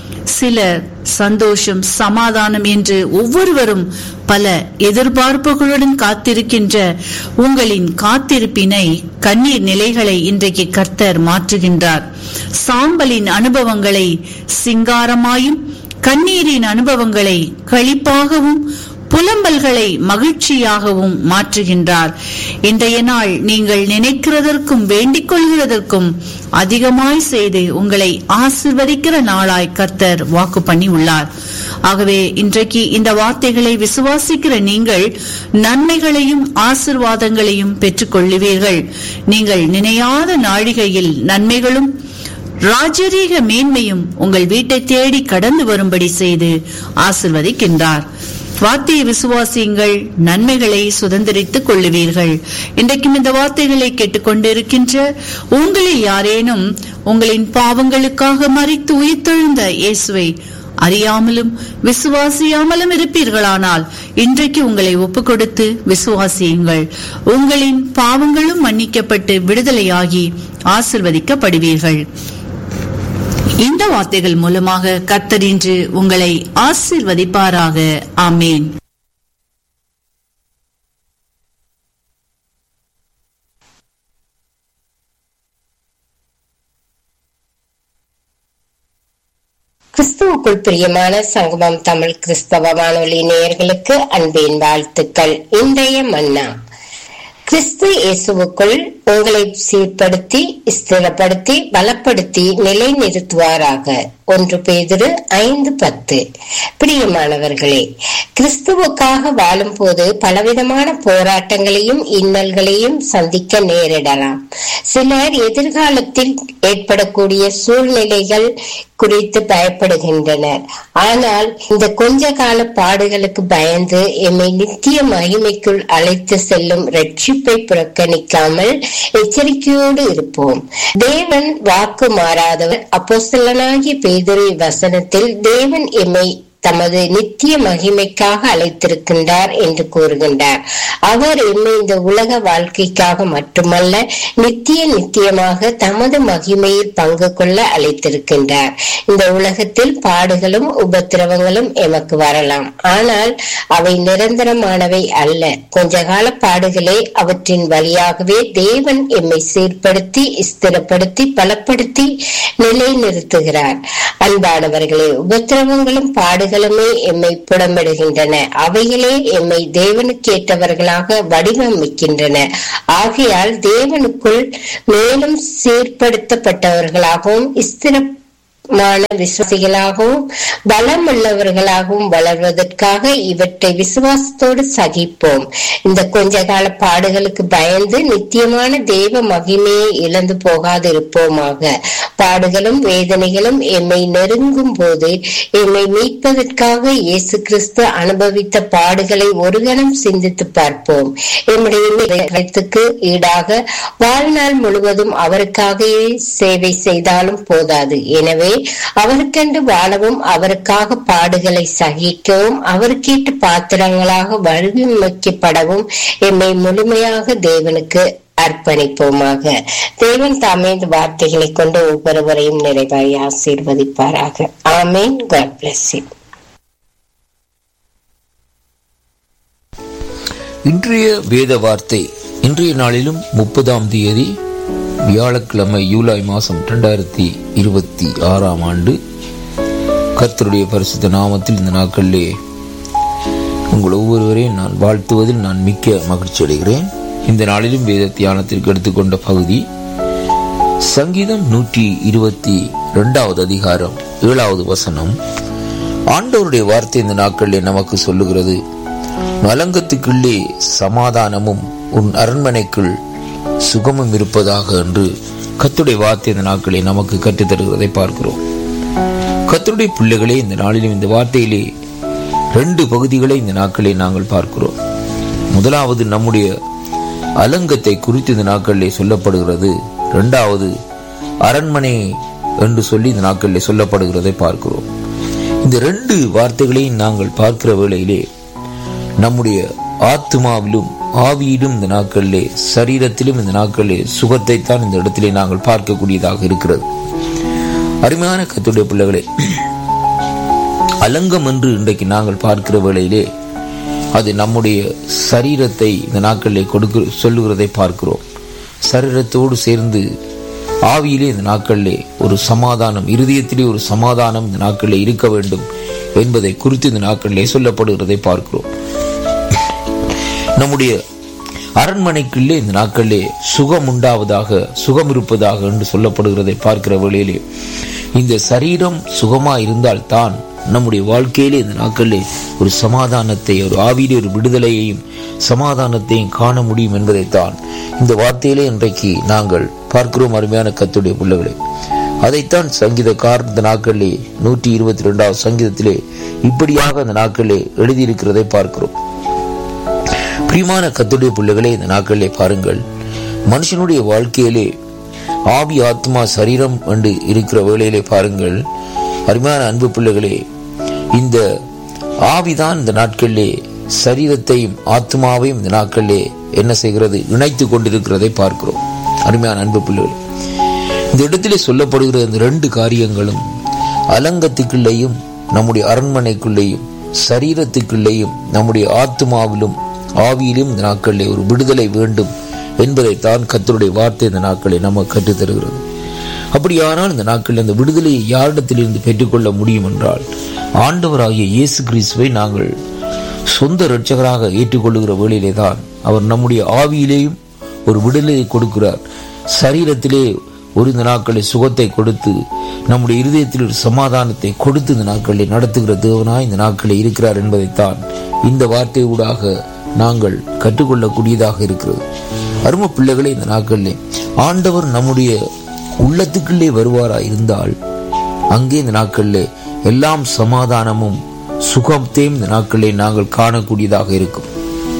சிலர் சந்தோஷம் சமாதானம் என்று ஒவ்வொருவரும் பல எதிர்பார்ப்புகளுடன் காத்திருக்கின்ற உங்களின் காத்திருப்பினை கண்ணீர் நிலைகளை இன்றைக்கு கர்த்தர் மாற்றுகின்றார் சாம்பலின் அனுபவங்களை சிங்காரமாயும் கண்ணீரின் அனுபவங்களை களிப்பாகவும் புலம்பல்களை மகிழ்ச்சியாகவும் மாற்றுகின்றார் இன்றைய நாள் நீங்கள் நினைக்கிறதற்கும் வேண்டிக் கொள்கிறதற்கும் அதிகமாய் செய்து உங்களை ஆசிர்வதிக்கிற நாளாய் கர்த்தர் வாக்கு பண்ணி உள்ளார் ஆகவே இன்றைக்கு இந்த வார்த்தைகளை விசுவாசிக்கிற நீங்கள் நன்மைகளையும் ஆசிர்வாதங்களையும் பெற்றுக் கொள்ளுவீர்கள் நீங்கள் நினையாத நாழிகையில் நன்மைகளும் ராஜரீக மேன்மையும் உங்கள் வீட்டை தேடி கடந்து வரும்படி செய்து ஆசிர்வதிக்கின்றார் வார்த்தையை விசுவாசியுங்கள் நன்மைகளை சுதந்திரித்துக் கொள்ளுவீர்கள் இன்றைக்கும் இந்த வார்த்தைகளை கேட்டுக்கொண்டிருக்கின்ற உங்களில் யாரேனும் உங்களின் பாவங்களுக்காக மறித்து உயிர்த்தெழுந்த இயேசுவை அறியாமலும் விசுவாசியாமலும் இருப்பீர்களானால் இன்றைக்கு உங்களை ஒப்புக் கொடுத்து விசுவாசியுங்கள் உங்களின் பாவங்களும் மன்னிக்கப்பட்டு விடுதலையாகி ஆசிர்வதிக்கப்படுவீர்கள் இந்த வார்த்தைகள் மூலமாக கர்த்தர் இன்று உங்களை ஆசிர்வதிப்பாராக ஆமேன் கிறிஸ்துவுக்குள் பிரியமான சங்கமம் தமிழ் கிறிஸ்தவ வானொலி நேயர்களுக்கு அன்பின் வாழ்த்துக்கள் இன்றைய மன்னா கிறிஸ்து இயேசுவுக்குள் உங்களை சீர்படுத்தி ஸ்திரப்படுத்தி பலப்படுத்தி நிலைநிறுத்துவாராக ஒன்று பேதிரு ஐந்து பத்து பிரியமானவர்களே கிறிஸ்துவுக்காக வாழும்போது பலவிதமான போராட்டங்களையும் இன்னல்களையும் சந்திக்க நேரிடலாம் சிலர் எதிர்காலத்தில் ஏற்படக்கூடிய சூழ்நிலைகள் குறித்து பயப்படுகின்றனர் ஆனால் இந்த கொஞ்ச கால பாடுகளுக்கு பயந்து எம்மை நித்திய மகிமைக்குள் அழைத்து செல்லும் ரட்சிப்பை புறக்கணிக்காமல் எச்சரிக்கையோடு இருப்போம் தேவன் வாக்கு மாறாதவர் அப்போஸ்தலனாகிய பேதுரு வசனத்தில் தேவன் எம்மை தமது நித்திய மகிமைக்காக அழைத்திருக்கின்றார் என்று கூறுகின்றார் அவர் என்னை இந்த உலக வாழ்க்கைக்காக மட்டுமல்ல நித்திய நித்தியமாக தமது மகிமையில் பங்கு கொள்ள அழைத்திருக்கின்றார் இந்த உலகத்தில் பாடுகளும் உபத்திரவங்களும் எமக்கு வரலாம் ஆனால் அவை நிரந்தரமானவை அல்ல கொஞ்ச கால பாடுகளே அவற்றின் வழியாகவே தேவன் எம்மை சீர்படுத்தி ஸ்திரப்படுத்தி பலப்படுத்தி நிலைநிறுத்துகிறார் அன்பானவர்களே உபத்திரவங்களும் பாடுகளுமே எம்மை புடமிடுகின்றன அவைகளே எம்மை தேவனுக்கேற்றவர்களாக வடிவமைக்கின்றன ஆகையால் தேவனுக்குள் மேலும் சீர்படுத்தப்பட்டவர்களாகவும் ஸ்திர மான விசுவாசிகளாகவும் பலம் உள்ளவர்களாகவும் வளர்வதற்காக இவற்றை விசுவாசத்தோடு சகிப்போம் இந்த கொஞ்ச கால பாடுகளுக்கு பயந்து நித்தியமான தேவ மகிமையை இழந்து போகாதிருப்போமாக பாடுகளும் வேதனைகளும் எம்மை நெருங்கும் போது எம்மை மீட்பதற்காக இயேசு கிறிஸ்து அனுபவித்த பாடுகளை ஒரு கணம் சிந்தித்து பார்ப்போம் எம்முடைய ஈடாக வாழ்நாள் முழுவதும் அவருக்காகவே சேவை செய்தாலும் போதாது எனவே அவருக்கென்று வாழவும் அவருக்காக பாடுகளை சகிக்கவும் அவருக்கேற்ற பாத்திரங்களாக வடிவமைக்கப்படவும் எம்மை முழுமையாக தேவனுக்கு அர்ப்பணிப்போமாக தேவன் தாமே இந்த வார்த்தைகளை கொண்டு ஒவ்வொருவரையும் நிறைவாய் ஆசீர்வதிப்பாராக ஆமேன் காட் பிளஸ் யூ இன்றைய வேத வார்த்தை இன்றைய நாளிலும் முப்பதாம் தேதி வியாழக்கிழமை ஜூலை மாதம் ரெண்டாயிரத்தி இருபத்தி ஆறாம் ஆண்டு கர்த்தருடைய பரிசுத்த நாமத்தில் இந்த நாட்களிலே உங்கள் ஒவ்வொருவரையும் நான் வாழ்த்துவதில் நான் மிக்க மகிழ்ச்சி அடைகிறேன் இந்த நாளிலும் வேத தியானத்திற்கு எடுத்துக்கொண்ட பகுதி சங்கீதம் நூற்றி இருபத்தி இரண்டாவது அதிகாரம் ஏழாவது வசனம் ஆண்டவருடைய வார்த்தை இந்த நாட்களிலே நமக்கு சொல்லுகிறது நலங்கத்துக்குள்ளே சமாதானமும் உன் அரண்மனைக்குள் சுகமும் இருப்பதாக என்று கத்துடைய வார்த்தை இந்த நாட்களை நமக்கு கற்றுத்தருகிறதை பார்க்கிறோம் கத்தருடைய பிள்ளைகளே இந்த நாளிலும் இந்த வார்த்தையிலே ரெண்டு பகுதிகளை இந்த நாட்களை நாங்கள் பார்க்கிறோம் முதலாவது நம்முடைய அலங்கத்தை குறித்து இந்த நாட்களிலே சொல்லப்படுகிறது இரண்டாவது அரண்மனை என்று சொல்லி இந்த நாட்களிலே சொல்லப்படுகிறதை பார்க்கிறோம் இந்த ரெண்டு வார்த்தைகளையும் நாங்கள் பார்க்கிற வேளையிலே நம்முடைய ஆத்மாவிலும் ஆவியிலும் இந்த நாட்களிலே சரீரத்திலும் இந்த நாட்களிலே சுகத்தை தான் இந்த இடத்திலே நாங்கள் பார்க்கக்கூடியதாக இருக்கிறது அருமையான கத்துடைய பிள்ளைகளே அலங்கம் என்று இன்றைக்கு நாங்கள் பார்க்கிற வேளையிலே அது நம்முடைய சரீரத்தை இந்த நாட்களிலே கொடுக்க சொல்லுகிறதை பார்க்கிறோம் சரீரத்தோடு சேர்ந்து ஆவியிலே இந்த நாட்களிலே ஒரு சமாதானம் இருதயத்திலே ஒரு சமாதானம் இந்த நாட்களிலே இருக்க வேண்டும் என்பதை குறித்து இந்த நாட்களிலே சொல்லப்படுகிறதை பார்க்கிறோம் நம்முடைய அரண்மனைக்குள்ளே இந்த நாட்களிலே சுகம் உண்டாவதாக சுகம் இருப்பதாக என்று சொல்லப்படுகிறதை பார்க்கிற வேளையிலே இந்த சரீரம் சுகமா இருந்தால் தான் நம்முடைய வாழ்க்கையிலே இந்த நாட்களிலே ஒரு சமாதானத்தை ஒரு ஆவியிலே ஒரு விடுதலையையும் சமாதானத்தையும் காண முடியும் என்பதைத்தான் இந்த வார்த்தையிலே இன்றைக்கு நாங்கள் பார்க்கிறோம் அருமையான கத்துடைய பிள்ளைகளை அதைத்தான் சங்கீதக்கார் இந்த நாட்களிலே நூற்றி இருபத்தி ரெண்டாவது சங்கீதத்திலே இப்படியாக அந்த நாட்களிலே எழுதியிருக்கிறதை பார்க்கிறோம் பிரியமான கத்துடைய பிள்ளைகளே இந்த நாட்களிலே பாருங்கள் மனுஷனுடைய வாழ்க்கையிலே ஆவி ஆத்மா சரீரம் என்று இருக்கிற வேளையிலே பாருங்கள் அருமையான அன்பு பிள்ளைகளே இந்த ஆவிதான் இந்த நாட்களிலே சரீரத்தையும் ஆத்மாவையும் இந்த நாட்களிலே என்ன செய்கிறது இணைத்து கொண்டிருக்கிறதை பார்க்கிறோம் அருமையான அன்பு பிள்ளைகள் இந்த இடத்திலே சொல்லப்படுகிற இந்த ரெண்டு காரியங்களும் அலங்கத்துக்குள்ளேயும் நம்முடைய அரண்மனைக்குள்ளேயும் சரீரத்துக்குள்ளேயும் நம்முடைய ஆத்மாவிலும் ஆவியிலும் இந்த நாட்களிலே ஒரு விடுதலை வேண்டும் என்பதைத்தான் கத்தருடைய வார்த்தை இந்த நாட்களை நமக்கு கற்றுத்தருகிறது அப்படியானால் இந்த நாட்களில் இந்த விடுதலையை யாரிடத்திலிருந்து பெற்றுக்கொள்ள முடியும் என்றால் ஆண்டவராகிய இயேசு கிறிஸ்துவை நாங்கள் சொந்த இரட்சகராக ஏற்றுக்கொள்ளுகிற வேளையிலே தான் அவர் நம்முடைய ஆவியிலேயும் ஒரு விடுதலையை கொடுக்கிறார் சரீரத்திலே ஒரு இந்த நாட்களில் சுகத்தை கொடுத்து நம்முடைய இருதயத்தில் ஒரு சமாதானத்தை கொடுத்து இந்த நாட்களில் நடத்துகிற தேவனாய் இந்த நாட்களில் இருக்கிறார் என்பதைத்தான் இந்த வார்த்தை ஊடாக நாங்கள் கற்றுக்கொள்ளக்கூடியதாக இருக்கிறது அரும பிள்ளைகளே இந்த நாட்களிலே ஆண்டவர் நம்முடைய உள்ளத்துக்குள்ளே வருவாரா இருந்தால் அங்கே இந்த நாட்களிலே எல்லாம் சமாதானமும் சுகத்தையும் இந்த நாட்களிலே நாங்கள் காணக்கூடியதாக இருக்கும்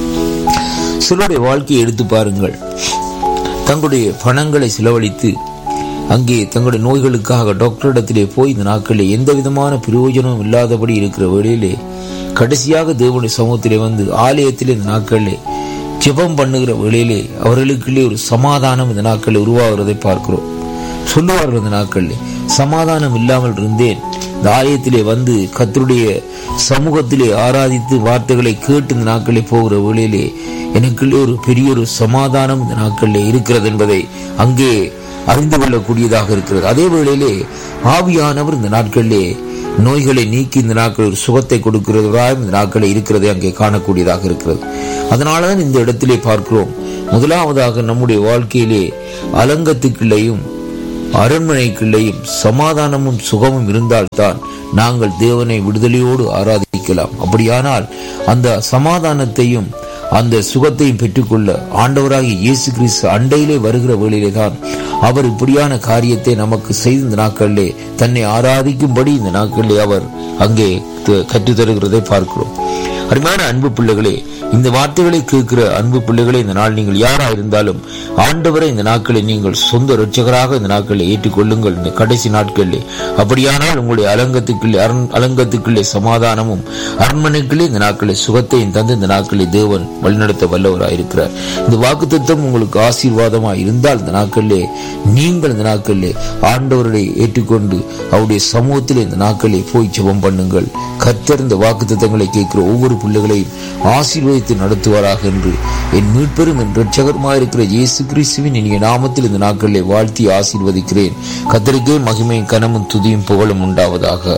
சிலருடைய வாழ்க்கையை எடுத்து பாருங்கள் தங்களுடைய பணங்களை செலவழித்து அங்கே தங்களுடைய நோய்களுக்காக டாக்டரிடத்திலே போய் இந்த நாட்களில் எந்த விதமான பிரயோஜனமும் இல்லாதபடி இருக்கிற வேளையிலே கடைசியாக தேவனுடைய சமூகத்திலே வந்து ஆலயத்திலே இந்த நாட்களிலே ஜெபம் பண்ணுகிற வேளையிலே அவர்களுக்குள்ளே ஒரு சமாதானம் இந்த நாட்களில் உருவாகிறதை பார்க்கிறோம் சொல்லுவார்கள் இந்த நாட்களில் சமாதானம் இல்லாமல் இருந்தேன் இந்த ஆலயத்திலே வந்து கத்தருடைய சமூகத்திலே ஆராதித்து வார்த்தைகளை கேட்டு இந்த நாட்களிலே போகிற வேளையிலே எனக்குள்ளே ஒரு பெரிய ஒரு சமாதானம் இந்த நாட்களிலே இருக்கிறது என்பதை அங்கே அறிந்து கொள்ளக்கூடியதாக இருக்கிறது அதே வேளையிலே ஆவியானவர் இந்த நாட்களிலே நோய்களை நீக்கி இந்த நாட்கள் ஒரு சுகத்தை கொடுக்கிறவராய் இந்த நாட்களில் இருக்கிறதை அங்கே காணக்கூடியதாக இருக்கிறது அதனாலதான் இந்த இடத்திலே பார்க்கிறோம் முதலாவதாக நம்முடைய வாழ்க்கையிலே அலங்கத்துக்குள்ளேயும் அரண்மனைக்குள்ளேயும் சமாதானமும் சுகமும் இருந்தால்தான் நாங்கள் தேவனை விடுதலையோடு ஆராதிக்கலாம் அப்படியானால் அந்த சமாதானத்தையும் அந்த சுகத்தையும் பெற்றுக்கொள்ள ஆண்டவராகிய இயேசு கிறிஸ்து அண்டையிலே வருகிற வேளையிலே தான் அவர் இப்படியான காரியத்தை நமக்கு செய்த இந்த நாட்களிலே தன்னை ஆராதிக்கும்படி இந்த நாட்களிலே அவர் அங்கே கற்றுத்தருகிறதை பார்க்கிறோம் அருமையான அன்பு பிள்ளைகளே இந்த வார்த்தைகளை கேட்கிற அன்பு பிள்ளைகளே இந்த நாள் நீங்கள் யாரா இருந்தாலும் ஆண்டவரை இந்த நாட்களை நீங்கள் சொந்த ரட்சகராக இந்த நாட்களை ஏற்றுக்கொள்ளுங்கள் இந்த கடைசி நாட்களிலே அப்படியானால் உங்களுடைய அலங்கத்துக்குள்ளே அலங்கத்துக்குள்ளே சமாதானமும் அரண்மனைக்குள்ளே இந்த நாட்களை சுகத்தையும் தந்து இந்த நாட்களை தேவன் வழிநடத்த வல்லவராயிருக்கிறார் இந்த வாக்குத்தத்தம் உங்களுக்கு ஆசீர்வாதமாக இருந்தால் இந்த நாட்களிலே நீங்கள் இந்த நாட்களிலே ஆண்டவரை ஏற்றுக்கொண்டு அவருடைய சமூகத்தில் இந்த நாட்களை போய் ஜெபம் பண்ணுங்கள் கத்தர் இந்த வாக்குத்தத்தங்களை கேட்கிற ஒவ்வொரு பிள்ளைகளையும் ஆசீர்வதித்து நடத்துவாராக என்று என் மீட்பெரும் என் ரட்சகருமாயிருக்கிற இயேசு கிறிஸ்துவின் இனிய நாமத்தில் இந்த நாட்களிலே வாழ்த்தி ஆசீர்வதிக்கிறேன் கத்தருக்கே மகிமையும் கனமும் துதியும் புகழும் உண்டாவதாக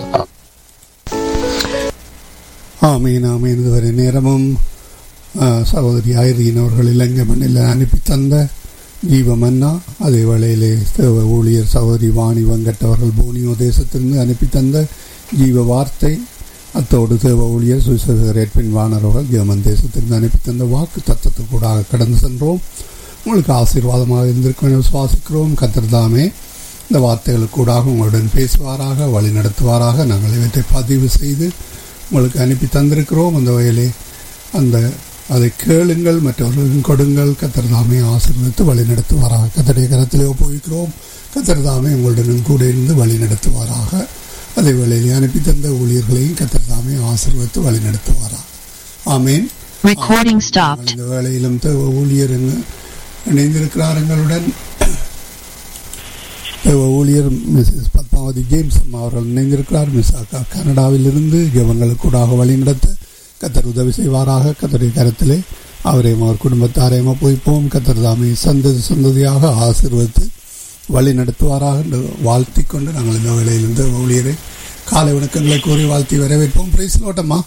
ஆமீன் ஆமீன் இதுவரை நேரமும் சகோதரி ஐரீன் அவர்கள் இலங்கை மண்ணில் அனுப்பி தந்த ஜீவமன்னா அதே வேளையிலே தேவ ஊழியர் சகோதரி வாணி வெங்கட் அவர்கள் பூனியோ தேசத்திலிருந்து அனுப்பி தந்த ஜீவ வார்த்தை அத்தோடு தேவ ஊழியர் சுவிசேஷகர் எட்வின் வாணர் அவர்கள் ஜெர்மன் தேசத்திலிருந்து அனுப்பி தந்த வாக்கு தத்துவத்துக்கூடாக கடந்து சென்றோம் உங்களுக்கு ஆசீர்வாதமாக இருந்திருக்கும் என விசுவாசிக்கிறோம் கத்திரதாமே இந்த வார்த்தைகளுக்கூடாக உங்களுடன் பேசுவாராக வழி நடத்துவாராக நாங்கள் இவற்றை பதிவு செய்து உங்களுக்கு அனுப்பி தந்திருக்கிறோம் அந்த வகையிலே அந்த அதை கேளுங்கள் மற்றவர்களுக்கும் கொடுங்கள் கத்திரதாமே ஆசீர்வதித்து வழி நடத்துவாராக கத்தடைய கரத்திலே ஒப்புவிக்கிறோம் கத்திரதாமே உங்களுடனும் கூட இருந்து வழி நடத்துவாராக அதே வேளையிலே அனுப்பி தந்த ஊழியர்களையும் கத்திரதாமே ஆசீர்வதித்து வழி நடத்துவாராக ஆமேன் Recording stopped. இந்த வேளையிலும் தேவ ஊழியர் இணைந்திருக்கிறார் எங்களுடன் தேவ ஊழியர் மிஸ்ஸஸ் பத்மாவதி ஜேம்ஸ் அம்மா அவர்கள் இணைந்திருக்கிறார் மிஸ் அக்கா கனடாவிலிருந்து ஜபங்களுக்கூடாக வழிநடத்த கத்தர் உதவி செய்வாராக கத்தருடைய கரத்திலே அவரையும் அவர் குடும்பத்தாரையும் ஒப்புவிப்போம் கத்தர் தாமே சந்ததி சந்ததியாக ஆசீர்வதித்து வழி நடத்துவாராக என்று வாழ்த்தி கொண்டு நாங்கள் இந்த வேலையிலிருந்து ஊழியரை காலை வணக்கங்களை கூறி வாழ்த்தி வரவேற்போம் பிரைஸ் நோட்டம்மா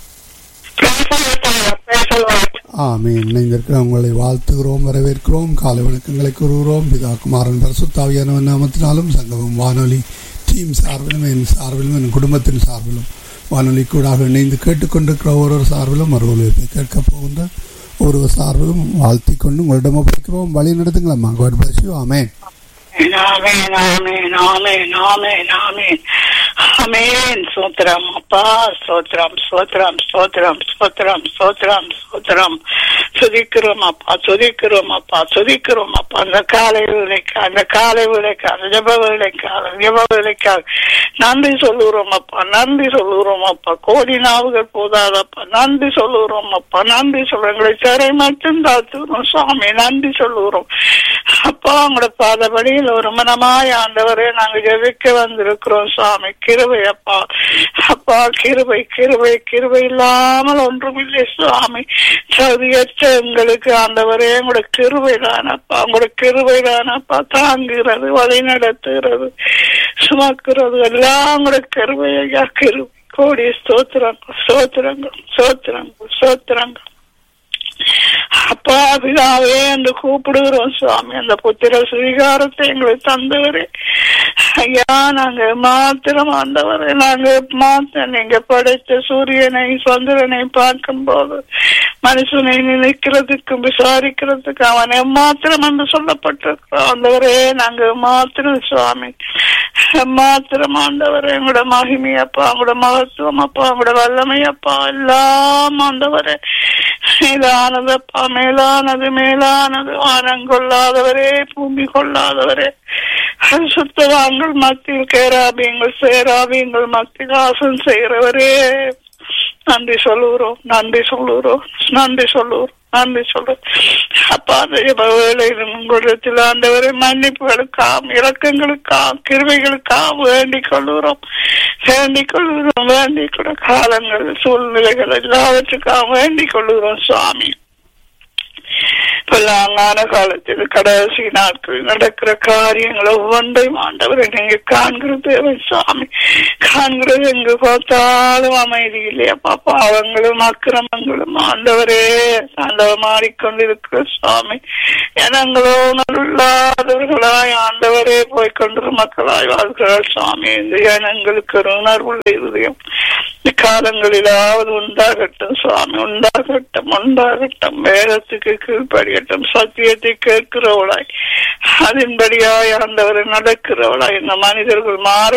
ஆமே இணைந்திருக்கிற உங்களை வாழ்த்துகிறோம் வரவேற்கிறோம் காலை வணக்கங்களை கூறுகிறோம் பிதா குமாரன் பரசுத்தாவியானவன் நாமத்தினாலும் சங்கமம் வானொலி டீம் சார்பிலும் என் சார்பிலும் என் குடும்பத்தின் சார்பிலும் வானொலி கூடாக இணைந்து கேட்டுக்கொண்டிருக்கிற ஒரு சார்பிலும் மறுவலிப்பை கேட்க போகின்ற ஒரு சார்பிலும் வாழ்த்தி கொண்டு உங்களிடம் ஒப்படைக்கிறோம் வழி நடத்துங்களம்மா God bless you amen amen amen amen amen amen amen சோத்ரம் அப்பா சோத்ரம் சோத்ரம் சோத்ரம் சோத்ரம் சோத்ரம் சோத்ரம் சுதிக்கிறோம் அப்பா சுதிக்கிறோம் அப்பா சுதிக்கிறோம் அப்பா அந்த காலை வேலைக்கு அந்த காலை வேலைக்கு அந்த ஜப வேலைக்கு அந்த ஜப வேலைக்காக நன்றி சொல்லுகிறோம் அப்பா நன்றி சொல்லுகிறோம் அப்பா கோடி நாவுகள் போதாதப்பா நன்றி சொல்லுகிறோம் அப்பா நன்றி சொல்றோம் எங்களை சிறை மட்டும் தாத்துகிறோம் சுவாமி நன்றி சொல்லுகிறோம் அப்பா உங்களோட பாதபடியில் ஒரு மனமாய் ஆண்டவரே நாங்க ஜெபிக்க வந்திருக்கிறோம் சுவாமி கிருபை அப்பா அப்பா கிருபை கிருபை கிருபை இல்லாமல் ஒன்றுமில்லை சுவாமி சதியற்ற எங்களுக்கு ஆண்டவரே உங்களோட கிருபை தானப்பா உங்களோட கிருபை தானப்பா தாங்குகிறது வழி நடத்துகிறது சுமக்கிறது எல்லாம் உங்களோட கிருபை ஐயா கிருபை கோடி ஸ்தோத்திரங்கள் ஸ்தோத்திரங்கள் ஸ்தோத்திரங்கள் ஸ்தோத்திரங்கள் அப்பா பிதாவே என்று கூப்பிடுகிறோம் சுவாமி அந்த புத்திர சுவீகாரத்தை எங்களுக்கு தந்தவரே ஐயா நாங்க மாத்திரம் ஆண்டவரே நாங்க மாத்த நீங்க படைத்த சூரியனை சந்திரனை பார்க்கும் போது மனுஷனை நினைக்கிறதுக்கும் விசாரிக்கிறதுக்கு அவனை மாத்திரம் என்று சொல்லப்பட்டிருக்கிறோம் ஆண்டவரே நாங்க மாத்திரம் சுவாமி மாத்திரம் ஆண்டவரே எங்களோட மகிமை அப்பா உங்களோட மகத்துவம் அப்பா உங்களோட வல்லமை அப்பா எல்லாம் ஆண்டவரே மேலானது அப்பா மேலானது மேலானது வானம் கொள்ளாதவரே பூமி கொள்ளாதவரே சுத்தவான்கள் மத்தியில் கேராபியங்கள் சேராபியங்கள் மத்தியில் ஆசன் செய்கிறவரே நன்றி சொல்லுகிறோம் நன்றி சொல்லுகிறோம் நன்றி சொல்லுகிறோம் நன்றி சொல்றோம் அப்பா அந்த வேலையிலும் உங்களிடத்தில் ஆண்டவரை மன்னிப்புகளுக்காம் இரக்கங்களுக்காம் கிருவைகளுக்காம் வேண்டிக் கொள்ளுகிறோம் வேண்டிக் கொள்ளுகிறோம் வேண்டிக் கொள்ள காலங்கள் சூழ்நிலைகள் எல்லாவற்றுக்காக வேண்டிக் கொள்ளுகிறோம் சுவாமி பல்லாங்கான காலத்தில் கடைசி நாட்களில் நடக்கிற காரியங்கள் ஒவ்வொன்றையும் ஆண்டவரை நீங்க காண்கிற தேவை சுவாமி காண்கிறது எங்கு பார்த்தாலும் அமைதி இல்லையப்பா பாவங்களும் அக்கிரமங்களும் ஆண்டவரே ஆண்டவர் மாறிக்கொண்டிருக்கிற சுவாமி எனங்களோ நல்லாதவர்களாய் ஆண்டவரே போய் கொண்டிரு மக்களாய் வாழ்கிறார் சுவாமி இந்த எனங்களுக்கு ஒரு உணர்வுள்ள இருதயம் காலங்களிலாவது உண்டாகட்டும் சுவாமி உண்டாகட்டும் உண்டாகட்டும் வேதத்துக்கு கீழ்படியட்டும் சத்தியத்தை கேட்கிறவளாய் அதன்படியாய் ஆண்டவரை நடக்கிறவளாய் இந்த மனிதர்கள் மாற